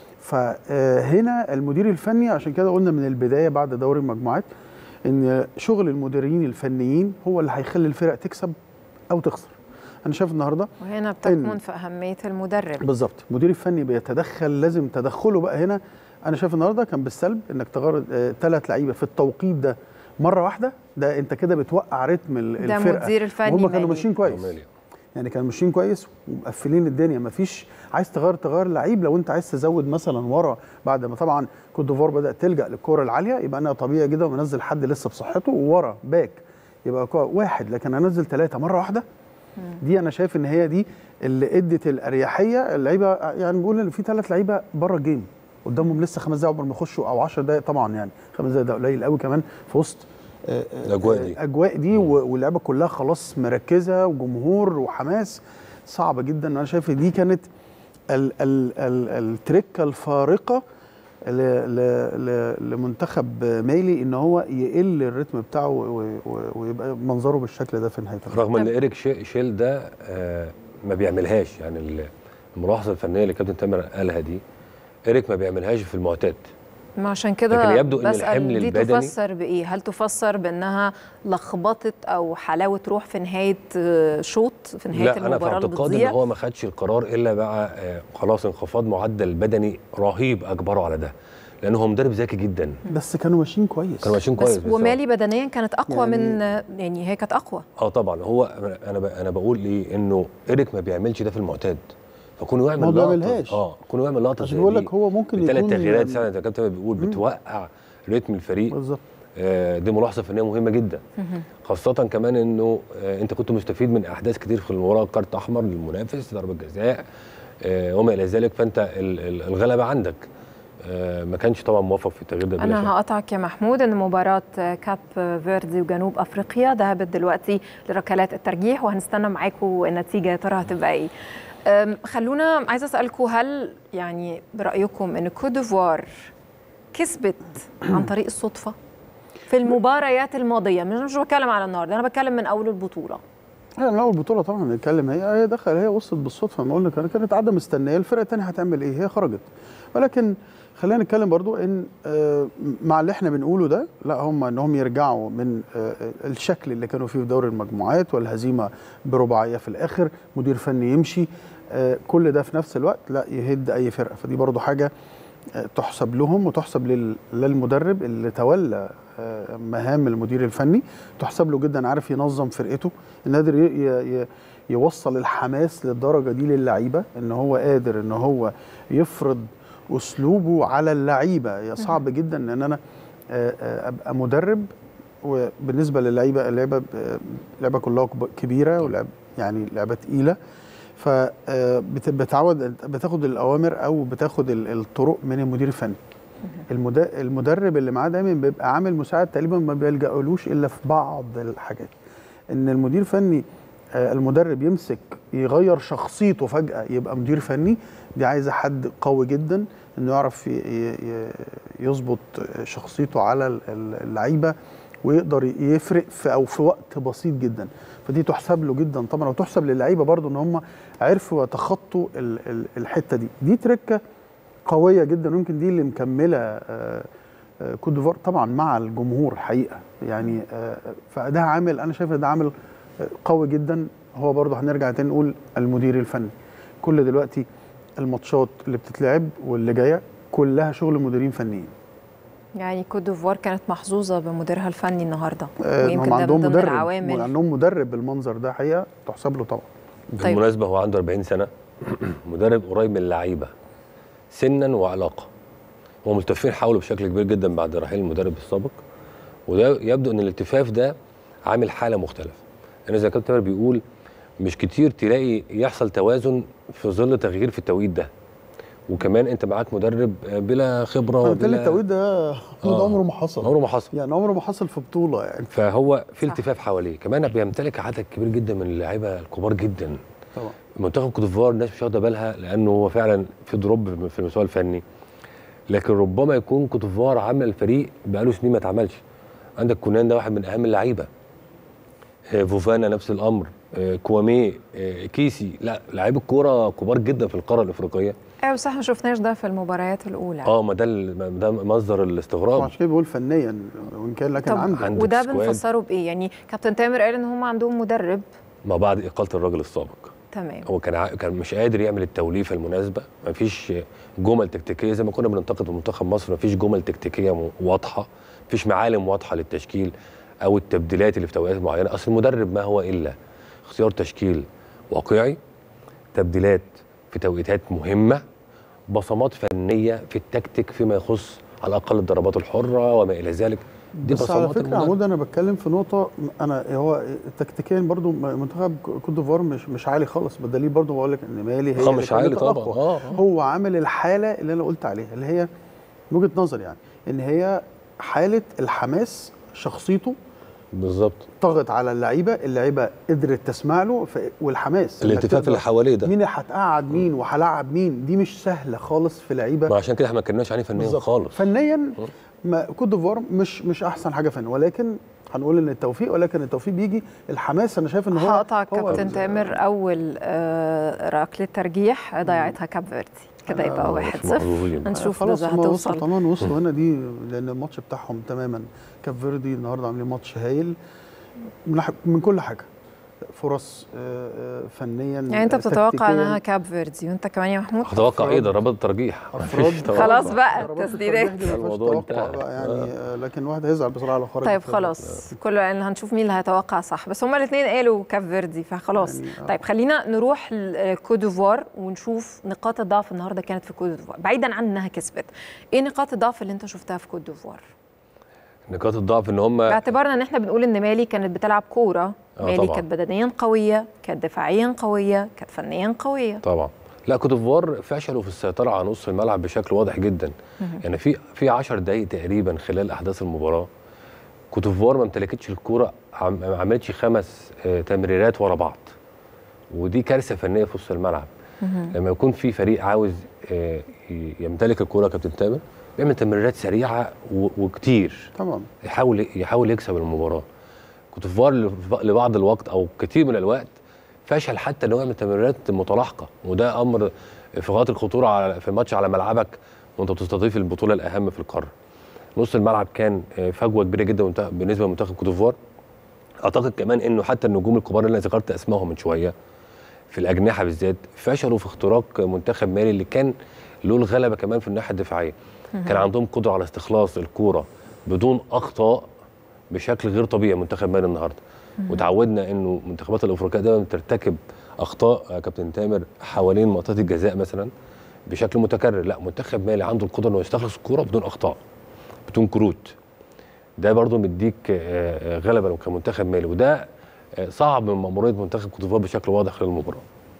فهنا المدير الفني عشان كده قلنا من البدايه بعد دوري المجموعات ان شغل المديرين الفنيين هو اللي هيخلي الفرق تكسب او تخسر انا شايف النهارده وهنا بتكمن في اهميه المدرب بالظبط المدير الفني بيتدخل لازم تدخله بقى هنا انا شايف النهارده كان بالسلب انك تغير ثلاث لعيبه في التوقيت ده مره واحده ده انت كده بتوقع رتم ال- ده الفرقه مدير الفني هم كانوا مالي. ماشيين كويس مالي. يعني كانوا ماشيين كويس ومقفلين الدنيا مفيش عايز تغير تغير لعيب لو انت عايز تزود مثلا ورا بعد ما طبعا كوت ديفوار بدات تلجا للكره العاليه يبقى انا طبيعي جدا ومنزل حد لسه بصحته وورا باك يبقى كو- واحد لكن انزل ثلاثه مره واحده دي انا شايف ان هي دي اللي ادت الاريحيه اللعيبه يعني بنقول ان في ثلاث لعيبه بره الجيم قدامهم لسه خمس دقايق قبل ما يخشوا او 10 دقائق طبعا يعني خمس دقائق ده قليل قوي كمان في وسط آه، آه، الأجواء آه، دي. الاجواء دي و- واللعيبه كلها خلاص مركزه وجمهور وحماس صعبه جدا انا شايف دي كانت ال ال ال التركه الفارقه ل- ل- ل- لمنتخب مالي ان هو يقل الريتم بتاعه و- و- ويبقى منظره بالشكل ده في نهايه المباراة. رغم ان ايريك شي- شيل ده آه، ما بيعملهاش يعني ال- الملاحظه الفنيه اللي كابتن تامر قالها دي ايريك ما بيعملهاش في المعتاد ما عشان كده لكن يبدو إن بسأل الحمل دي البدني- تفسر بايه هل تفسر بانها لخبطت او حلاوه روح في نهايه آه، شوط في نهايه لا انا في المباراه اللي اعتقادي ان بتضيع هو ما خدش القرار الا بقى آه، خلاص انخفاض معدل بدني رهيب اجبره على ده لان هو مدرب ذكي جدا بس كانوا ماشيين كويس كانوا ماشيين كويس بس بس هو- ومالي بدنيا كانت اقوى يعني- من يعني هي كانت اقوى اه طبعا هو انا ب- انا بقول ليه انه ايريك ما بيعملش ده في المعتاد فكونه يعمل ما لقطه بيعملهاش. اه كونه يعمل لقطه عشان زي بقول دي لك هو ممكن بثلاث يكون تغييرات يعني- سنه زي ما كابتن بيقول بتوقع رتم الفريق بالظبط آه، دي ملاحظه فنيه مهمه جدا خاصه كمان انه آه، انت كنت مستفيد من احداث كتير في المباراه كارت احمر للمنافس ضربه جزاء آه، وما الى ذلك فانت ال- ال- الغلبه عندك آه، ما كانش طبعا موفق في التغيير ده بلا شك. انا هقطعك يا محمود ان مباراه كاب فيردي وجنوب افريقيا ذهبت دلوقتي لركلات الترجيح وهنستنى معاكم النتيجه يا ترى هتبقى ايه أم، خلونا عايزه اسالكم هل يعني برايكم ان كوت ديفوار كسبت عن طريق الصدفه في المباريات الماضيه مش مش بتكلم على النهارده انا بتكلم من اول البطوله هي من اول بطوله طبعا نتكلم هي هي دخل هي وصلت بالصدفه ما قلنا كانت كانت قاعده مستنيه الفرقه الثانيه هتعمل ايه هي خرجت ولكن خلينا نتكلم برضو ان آه، مع اللي احنا بنقوله ده لا هم انهم يرجعوا من آه، الشكل اللي كانوا فيه في دوري المجموعات والهزيمه برباعيه في الاخر مدير فني يمشي آه، كل ده في نفس الوقت لا يهد اي فرقه فدي برضو حاجه آه، تحسب لهم وتحسب لل- للمدرب اللي تولى آه، مهام المدير الفني تحسب له جدا عارف ينظم فرقته إن قادر ي- ي- ي- يوصل الحماس للدرجه دي للعيبه ان هو قادر ان هو يفرض اسلوبه على اللعيبه يا صعب جدا ان انا آه، آه، ابقى مدرب وبالنسبه للعيبه اللعبه ب- لعبه كلها كب- كبيره ولعب يعني لعبه تقيله فبتعود بتاخد الاوامر او بتاخد ال- الطرق من المدير الفني المد- المدرب اللي معاه دايما بيبقى عامل مساعد تقريبا ما بيلجألوش الا في بعض الحاجات ان المدير الفني آه، المدرب يمسك يغير شخصيته فجأة يبقى مدير فني دي عايزة حد قوي جدا انه يعرف ي- ي- ي- يظبط شخصيته على ال- ال- اللعيبه ويقدر يفرق في او في وقت بسيط جدا فدي تحسب له جدا طبعا وتحسب للعيبه برضو ان هم عرفوا يتخطوا ال- ال- الحته دي دي تركه قويه جدا ويمكن دي اللي مكمله آه، آه، كوت ديفوار طبعا مع الجمهور حقيقه يعني آه، فده عامل انا شايف إن ده عامل آه، قوي جدا هو برضه هنرجع تاني نقول المدير الفني كل دلوقتي الماتشات اللي بتتلعب واللي جايه كلها شغل مديرين فنيين يعني كوت ديفوار كانت محظوظه بمديرها الفني النهارده آه، ويمكن هم ده عندهم من ضمن مدرب العوامل عندهم مدرب بالمنظر ده حقيقه تحسب له طبعا طيب. بالمناسبه هو عنده 40 سنه مدرب قريب من اللعيبه سنا وعلاقه هو ملتفين حوله بشكل كبير جدا بعد رحيل المدرب السابق وده يبدو ان الالتفاف ده عامل حاله مختلفه يعني زي كابتن تامر بيقول مش كتير تلاقي يحصل توازن في ظل تغيير في التوقيت ده وكمان انت معاك مدرب بلا خبره بالتالي وبلا التوقيت ده آه. عمره ما حصل عمره ما حصل يعني عمره ما حصل في بطوله يعني فهو في صح. التفاف حواليه كمان بيمتلك عدد كبير جدا من اللعيبه الكبار جدا طبعا منتخب كوت ديفوار الناس مش واخده بالها لانه هو فعلا في دروب في المستوى الفني لكن ربما يكون كوت ديفوار عامل الفريق بقاله سنين ما اتعملش عندك كونان ده واحد من اهم اللعيبه آه، فوفانا نفس الامر آه، كوامي آه، كيسي لا لعيبه الكوره كبار جدا في القاره الافريقيه ايوه بس احنا ما شفناش ده في المباريات الاولى اه ما ده ال- ما ده مصدر الاستغراب عشان كده بيقول فنيا وان كان لكن طب عنده عندك وده سكواد. بنفسره بايه يعني كابتن تامر قال ان هم عندهم مدرب ما بعد اقاله الراجل السابق تمام هو كان ع- كان مش قادر يعمل التوليفه المناسبه ما فيش جمل تكتيكيه زي ما كنا بننتقد في منتخب مصر ما فيش جمل تكتيكيه م- واضحه ما فيش معالم واضحه للتشكيل او التبديلات اللي في توقيتات معينه اصل المدرب ما هو الا اختيار تشكيل واقعي تبديلات في توقيتات مهمه بصمات فنيه في التكتيك فيما يخص على الاقل الضربات الحره وما الى ذلك دي بس على بصمات فكره المدرب. عمود انا بتكلم في نقطه انا هو تكتيكيا برضو منتخب كوت ديفوار مش مش عالي خالص بدليل برضو بقول لك ان مالي هي اه اللي مش كانت عالي طبعا الأقوى. اه آه. هو عامل الحاله اللي انا قلت عليها اللي هي من وجهه نظري يعني ان هي حاله الحماس شخصيته بالظبط طغت على اللعيبه اللعيبه قدرت تسمع له ف... والحماس إنك الالتفاف تقدر- اللي حواليه ده مين اللي هتقعد مين وهلاعب مين دي مش سهله خالص في لعيبه ما عشان كده احنا ما اتكلمناش عليه فنيا بالظبط. خالص فنيا ما كوت ديفوار مش مش احسن حاجه فن ولكن هنقول ان التوفيق ولكن التوفيق بيجي الحماس انا شايف ان هو هقطع هو كابتن تامر اول آه، ركله ترجيح ضيعتها كاب فيردي كده يبقى آه، واحد مش صفر محظوظين. هنشوف خلاص ده هم وصلوا هتوصل طبعا وصلوا هنا دي لان الماتش بتاعهم تماما كاب فيردي النهارده عاملين ماتش هايل من, ناحية- من كل حاجه فرص آه، آه، فنيا يعني انت بتتوقع تكتيكياً. انها كاب فيردي وانت كمان يا محمود هتوقع ايه أفراد- ضربات الترجيح أفراد. مفيش توقع. خلاص بقى ضربات تسديدات الترجيح دي ما فيهاش الموضوع توقع انتهى. بقى يعني آه، لكن الواحد هيزعل بسرعه لو خرج طيب كاب خلاص كل يعني هنشوف مين اللي هيتوقع صح بس هما الاثنين قالوا كاب فيردي فخلاص يعني، آه. طيب خلينا نروح لكوت ديفوار ونشوف نقاط الضعف النهارده كانت في كوت ديفوار بعيدا عن انها كسبت ايه نقاط الضعف اللي انت شفتها في كوت ديفوار نقاط الضعف ان هم باعتبارنا ان احنا بنقول ان مالي كانت بتلعب كوره آه مالي طبعاً. كانت بدنيا قويه كانت دفاعيا قويه كانت فنيا قويه طبعا لا كوت ديفوار فشلوا في السيطره على نص الملعب بشكل واضح جدا يعني في في 10 دقائق تقريبا خلال احداث المباراه كوت ديفوار ما امتلكتش الكوره عم- ما عملتش خمس آه، تمريرات ورا بعض ودي كارثه فنيه في وسط الملعب لما يكون في فريق عاوز آه، ي- يمتلك الكوره كابتن تامر بيعمل تمريرات سريعه و- وكتير طبعا يحاول يحاول يكسب المباراه كوت ديفوار لف- لبعض الوقت او كتير من الوقت فشل حتى ان هو يعمل تمريرات متلاحقه وده امر في غايه الخطوره على في ماتش على ملعبك وانت بتستضيف البطوله الاهم في القاره نص الملعب كان آه، فجوه كبيره جدا منت- بالنسبه لمنتخب كوت ديفوار اعتقد كمان انه حتى النجوم الكبار اللي انا ذكرت اسمائهم من شويه في الاجنحه بالذات فشلوا في اختراق منتخب مالي اللي كان له الغلبه كمان في الناحيه الدفاعيه كان عندهم قدره على استخلاص الكوره بدون اخطاء بشكل غير طبيعي منتخب مالي النهارده وتعودنا انه المنتخبات الافريقيه دايما بترتكب اخطاء آه، كابتن تامر حوالين منطقه الجزاء مثلا بشكل متكرر لا منتخب مالي عنده القدره انه يستخلص الكوره بدون اخطاء بدون كروت ده برضو مديك آه، آه، غلبه لو كان منتخب مالي وده آه، صعب من مأمورية منتخب كوت ديفوار بشكل واضح خلال المباراه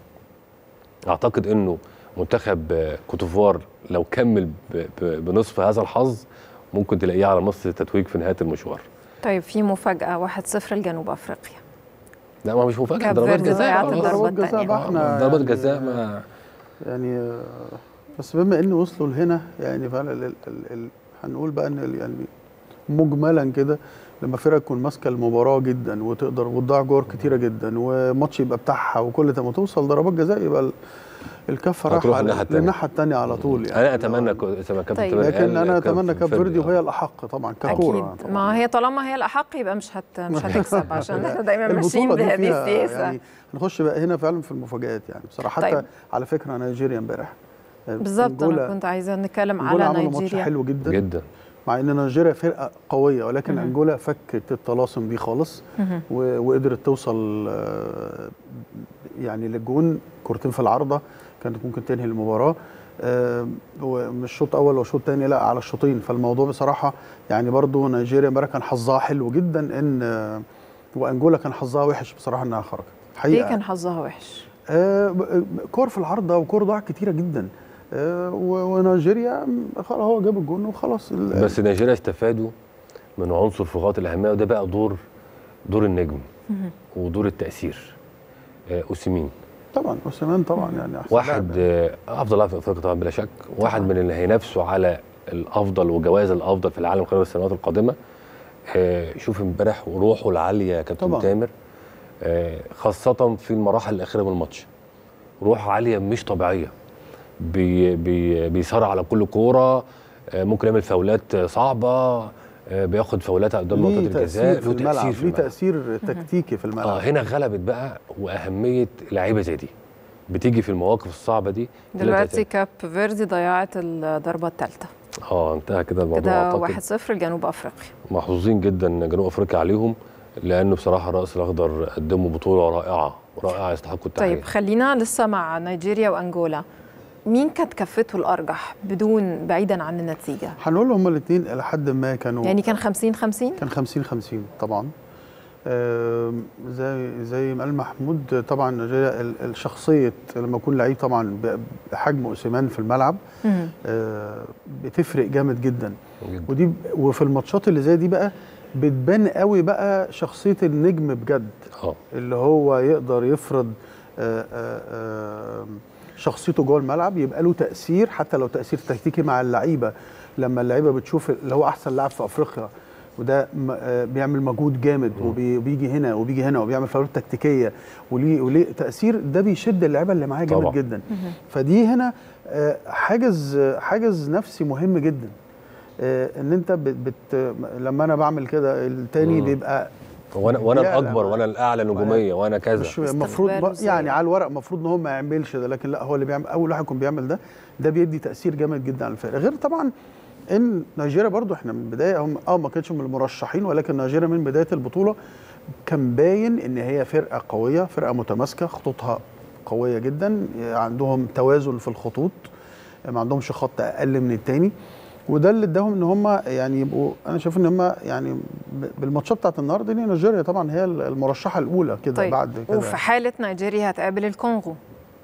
اعتقد انه منتخب آه، كوت ديفوار لو كمل ب- ب- بنصف هذا الحظ ممكن تلاقيه على نص التتويج في نهايه المشوار طيب في مفاجاه 1-0 لجنوب افريقيا لا ما مش مفاجاه كاب ضربات فيردي جزاء ضيعت خلاص. الضربات ضربات جزاء التانية. بقى احنا ضربات يعني- جزاء ما يعني آه، بس بما ان وصلوا لهنا يعني فعلا ال- ال- ال- هنقول بقى ان ال- يعني مجملا كده لما فرقه تكون ماسكه المباراه جدا وتقدر وتضيع جوار كتيره جدا وماتش يبقى بتاعها وكل ده ما توصل ضربات جزاء يبقى ال- الكفه هتروح رايحه الناحية التانية. للناحيه الثانيه على طول يعني انا اتمنى كو- زي ما كابتن طيب. تامر لكن قال انا كاب اتمنى كاب فيردي آه. وهي الاحق طبعا ككوره اكيد ما هي طالما هي الاحق يبقى مش هت مش هتكسب عشان احنا دايما ماشيين البطوله دي بهذه فيها السياسه يعني نخش بقى هنا فعلا في المفاجآت يعني بصراحه حتى طيب. على فكره نيجيريا امبارح بالظبط أنجولا- انا كنت عايزه نتكلم أنجولا على عملوا ماتش نيجيريا حلو جدا جدا مع ان نيجيريا فرقه قويه ولكن مهم. انجولا فكت الطلاسم دي خالص مهم. و- وقدرت توصل آه، يعني للجون كورتين في العارضه كانت ممكن تنهي المباراه آه، ومش شوط اول ولا شوط تاني لا على الشوطين فالموضوع بصراحه يعني برضو نيجيريا امبارح كان حظها حلو جدا ان آه، وانجولا كان حظها وحش بصراحه انها خرجت ليه حقيقه كان حظها وحش آه، ب- كور في العارضه وكور ضاعت كتيره جدا آه، و- ونيجيريا خلاص هو جاب الجون وخلاص ال- بس نيجيريا استفادوا من عنصر في غايه الاهميه وده بقى دور دور النجم ودور التاثير آه، اوسيمين طبعا اوسيمان طبعا يعني احسن واحد لاعب. آه، افضل لاعب في افريقيا طبعا بلا شك واحد من اللي هينافسوا على الافضل وجوائز الافضل في العالم خلال السنوات القادمه آه، شوف امبارح روحه العاليه يا كابتن طبعاً. تامر آه، خاصه في المراحل الاخيره من الماتش روح عاليه مش طبيعيه بي بي بيصارع على كل كوره آه، ممكن يعمل فاولات آه، صعبه آه، بياخد فاولات قدام ليه منطقه الجزاء تأثير في الملعب في ليه الملعب. تأثير تكتيكي في الملعب اه هنا غلبت بقى واهميه لعيبه زي دي بتيجي في المواقف الصعبه دي تلاقي دلوقتي كاب فيردي ضيعت الضربه الثالثه اه انتهى كده الموضوع كده اعتقد 1-0 لجنوب افريقيا محظوظين جدا جنوب افريقيا عليهم لانه بصراحه الراس الاخضر قدموا بطوله رائعه رائعه يستحقوا التحيه طيب خلينا لسه مع نيجيريا وانجولا مين كانت كفته الارجح بدون بعيدا عن النتيجه هنقول هما الاثنين الى حد ما كانوا يعني كان 50 50 كان 50 50 طبعا آم، زي زي ما قال محمود طبعا نيجيريا ال- الشخصيه لما يكون لعيب طبعا ب- بحجم اوسيمان في الملعب آه، بتفرق جامد جدا جداً. ودي ب- وفي الماتشات اللي زي دي بقى بتبان قوي بقى شخصيه النجم بجد اه اللي هو يقدر يفرض آه، آه، آه، شخصيته جوه الملعب يبقى له تاثير حتى لو تاثير تكتيكي مع اللعيبه لما اللعيبه بتشوف اللي هو احسن لاعب في افريقيا وده م- آه، بيعمل مجهود جامد وبي- وبيجي هنا وبيجي هنا وبيعمل فاولات تكتيكيه وليه وليه تاثير ده بيشد اللعيبه اللي معاه جامد طبعاً. جدا فدي هنا آه، حاجز حاجز نفسي مهم جدا آه، ان انت بت بت لما انا بعمل كده التاني مم. بيبقى وانا وانا يعلى الاكبر معاه. وانا الاعلى نجوميه وانا كذا مش المفروض استقباله بقى- يعني إزاي؟ على الورق المفروض ان هو ما يعملش ده لكن لا هو اللي بيعمل اول واحد يكون بيعمل ده ده بيدي تاثير جامد جدا على الفرقه غير طبعا ان نيجيريا برضو احنا من البدايه هم اه ما كانتش من المرشحين ولكن نيجيريا من بدايه البطوله كان باين ان هي فرقه قويه فرقه متماسكه خطوطها قويه جدا عندهم توازن في الخطوط ما عندهمش خط اقل من التاني وده اللي اداهم ان هم يعني يبقوا انا شايف ان هم يعني ب- بالماتشات بتاعت النهارده دي نيجيريا طبعا هي المرشحه الاولى كده طيب بعد كده وفي حاله نيجيريا هتقابل الكونغو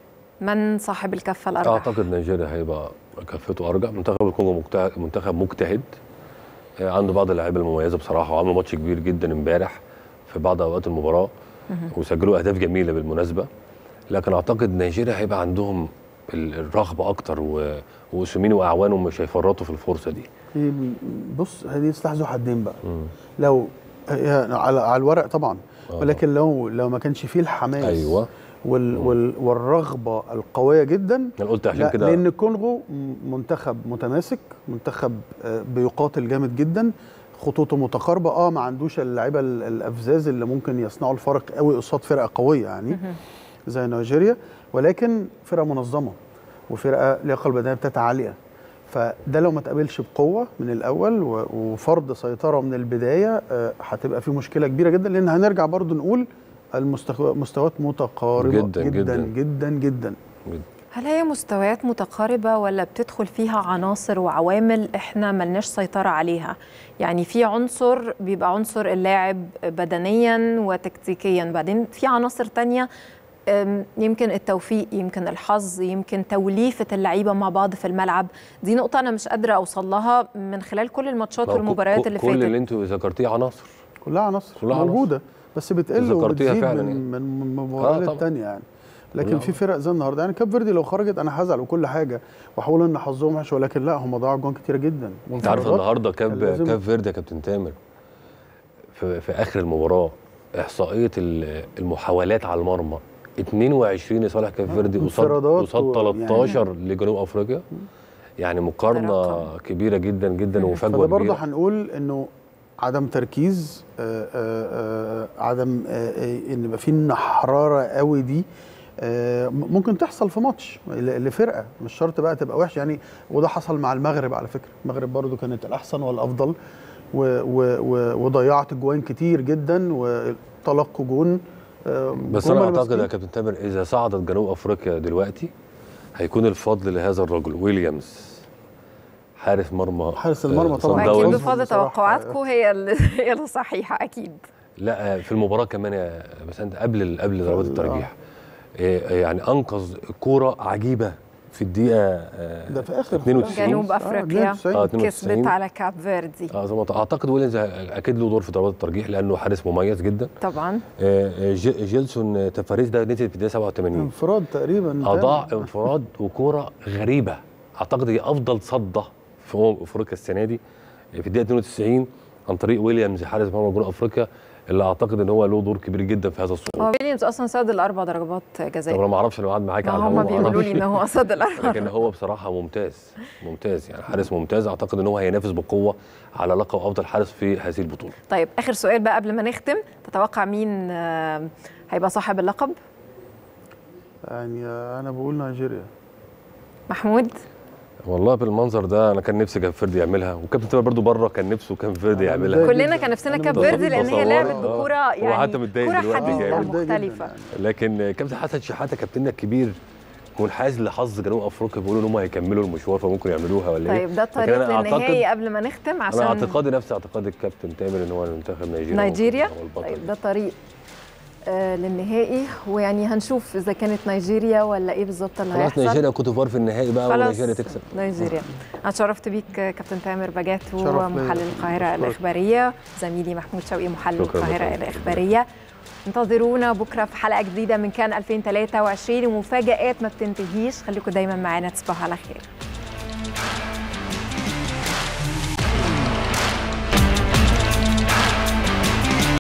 من صاحب الكفه الارجح اعتقد نيجيريا هيبقى كفته ارجع منتخب الكونغو مجتهد- منتخب مجتهد آه، عنده بعض اللعيبه المميزه بصراحه وعملوا ماتش كبير جدا امبارح في بعض اوقات المباراه وسجلوا اهداف جميله بالمناسبه لكن اعتقد نيجيريا هيبقى عندهم ال- الرغبه اكتر و- وأوسيمين واعوانه مش هيفرطوا في الفرصه دي هي بص هذه سلاح ذو حدين بقى لو هي على على الورق طبعا آه. ولكن لو لو ما كانش فيه الحماس ايوه وال وال والرغبه القويه جدا انا قلت عشان لا كده لان الكونغو م- منتخب متماسك منتخب آه، بيقاتل جامد جدا خطوطه متقاربه اه ما عندوش اللعيبه ال- الافزاز اللي ممكن يصنعوا الفرق قوي قصاد فرقه قويه يعني زي نيجيريا ولكن فرقه منظمه وفرقه اللياقه البدنيه بتاعتها عاليه فده لو ما تقابلش بقوه من الاول و- وفرض سيطره من البدايه آه، هتبقى في مشكله كبيره جدا لان هنرجع برضو نقول المستويات متقاربه جداً، جدا جداً. جدا, جداً. هل هي مستويات متقاربة ولا بتدخل فيها عناصر وعوامل احنا ملناش سيطرة عليها يعني في عنصر بيبقى عنصر اللاعب بدنيا وتكتيكيا بعدين في عناصر تانية أم، يمكن التوفيق يمكن الحظ يمكن توليفة اللعيبة مع بعض في الملعب دي نقطة أنا مش قادرة أوصل لها من خلال كل الماتشات ما هو والمباريات كل- اللي كل اللي فاتت انتوا ذكرتيه عناصر كلها عناصر كلها عناصر. موجوده بس بتقل ذكرتيها وبتزيد فعلاً من يعني. من من مباراه آه، طبعاً. للتانيه يعني لكن لا. في فرق زي النهارده يعني كاب فيردي لو خرجت انا هزعل وكل حاجه واحاول ان حظهم وحش ولكن لا هم ضيعوا جوان كتيره جدا انت عارف وانفرادات النهارده كان كاب لازم- كاب فيردي يا كابتن تامر في, في اخر المباراه احصائيه ال- المحاولات على المرمى 22 لصالح كاب فيردي قصاد انفرادات قصاد و- 13 لجنوب افريقيا يعني مقارنه رقم. كبيره جدا جدا مم. وفجوه فده برضه كبيره هنقول انه عدم تركيز آه، آه، آه، عدم آه، آه، ان يبقى في النحراره قوي دي آه، م- ممكن تحصل في ماتش ل- لفرقه مش شرط بقى تبقى وحش يعني وده حصل مع المغرب على فكره المغرب برضو كانت الاحسن والافضل و و و وضيعت جوان كتير جدا وتلقوا جون آه، بس هم انا اللي اعتقد يا ماسكين. كابتن تامر اذا صعدت جنوب افريقيا دلوقتي هيكون الفضل لهذا الرجل ويليامز حارس مرمى حارس المرمى آه، طبعاً. صن واكيد داونز. داونز. بفضل بصراحة. توقعاتكم هي ال- هي الصحيحه اكيد لا آه، في المباراه كمان يا بس انت قبل قبل ضربات ال- الترجيح آه، آه، يعني انقذ كوره عجيبه في الدقيقه آه، ده في اخر 92 جنوب آه، افريقيا 92. اه 92 كسبت على كاب فيردي اه زي ما اعتقد ويليامز اكيد له دور في ضربات الترجيح لانه حارس مميز جدا طبعا آه، آه، ج- جيلسون تفاريز ده نزل في الدقيقه 87 انفراد تقريبا اضاع تاني. انفراد وكوره غريبه اعتقد هي افضل صده في امم افريقيا السنه دي في الدقيقه 92 عن طريق ويليامز حارس مرمى جنوب افريقيا اللي اعتقد ان هو له دور كبير جدا في هذا الصعود هو ويليامز اصلا صاد الاربع ضربات طب جزاء انا ما اعرفش لو قعد معاك ما على هم الهواء ما بيقولوا لي أعرفش. ان هو صاد الاربع لكن هو بصراحه ممتاز ممتاز يعني حارس ممتاز اعتقد ان هو هينافس بقوه على لقب افضل حارس في هذه البطوله طيب اخر سؤال بقى قبل ما نختم تتوقع مين آه، هيبقى صاحب اللقب يعني انا بقول نيجيريا محمود والله بالمنظر ده انا كان نفسي كان فيردي يعملها وكابتن تامر برضو بره كان نفسه كان فيردي أنا يعملها متضايق كلنا جداً. كان نفسنا أنا كاب متضايق فيردي لان هي بصورة. لعبت آه. بكوره هو يعني حتى متضايق كوره دلوقتي حديثه جامد. متضايق جداً مختلفه يعني. لكن كابتن حسن شحاته كابتننا الكبير منحاز لحظ جنوب افريقيا بيقولوا ان هم هيكملوا المشوار فممكن يعملوها ولا ايه طيب ده لكن الطريق أنا للنهائي أعتقد- قبل ما نختم عشان انا اعتقادي نفس اعتقاد الكابتن تامر ان هو منتخب نيجيريا نيجيريا هو البطل. طيب ده طريق آه للنهائي ويعني هنشوف اذا كانت نيجيريا ولا ايه بالظبط اللي خلاص هيحصل نيجيريا كوت ديفوار في النهائي بقى خلاص ونيجيريا تكسب نيجيريا انا اتشرفت بيك كابتن تامر باجات شرف ليا. ومحلل القاهره أشكرك. الاخباريه زميلي محمود شوقي محلل شكراً القاهره لك. الاخباريه انتظرونا بكره في حلقه جديده من كان 2023 ومفاجات ما بتنتهيش خليكم دايما معانا تصبحوا على خير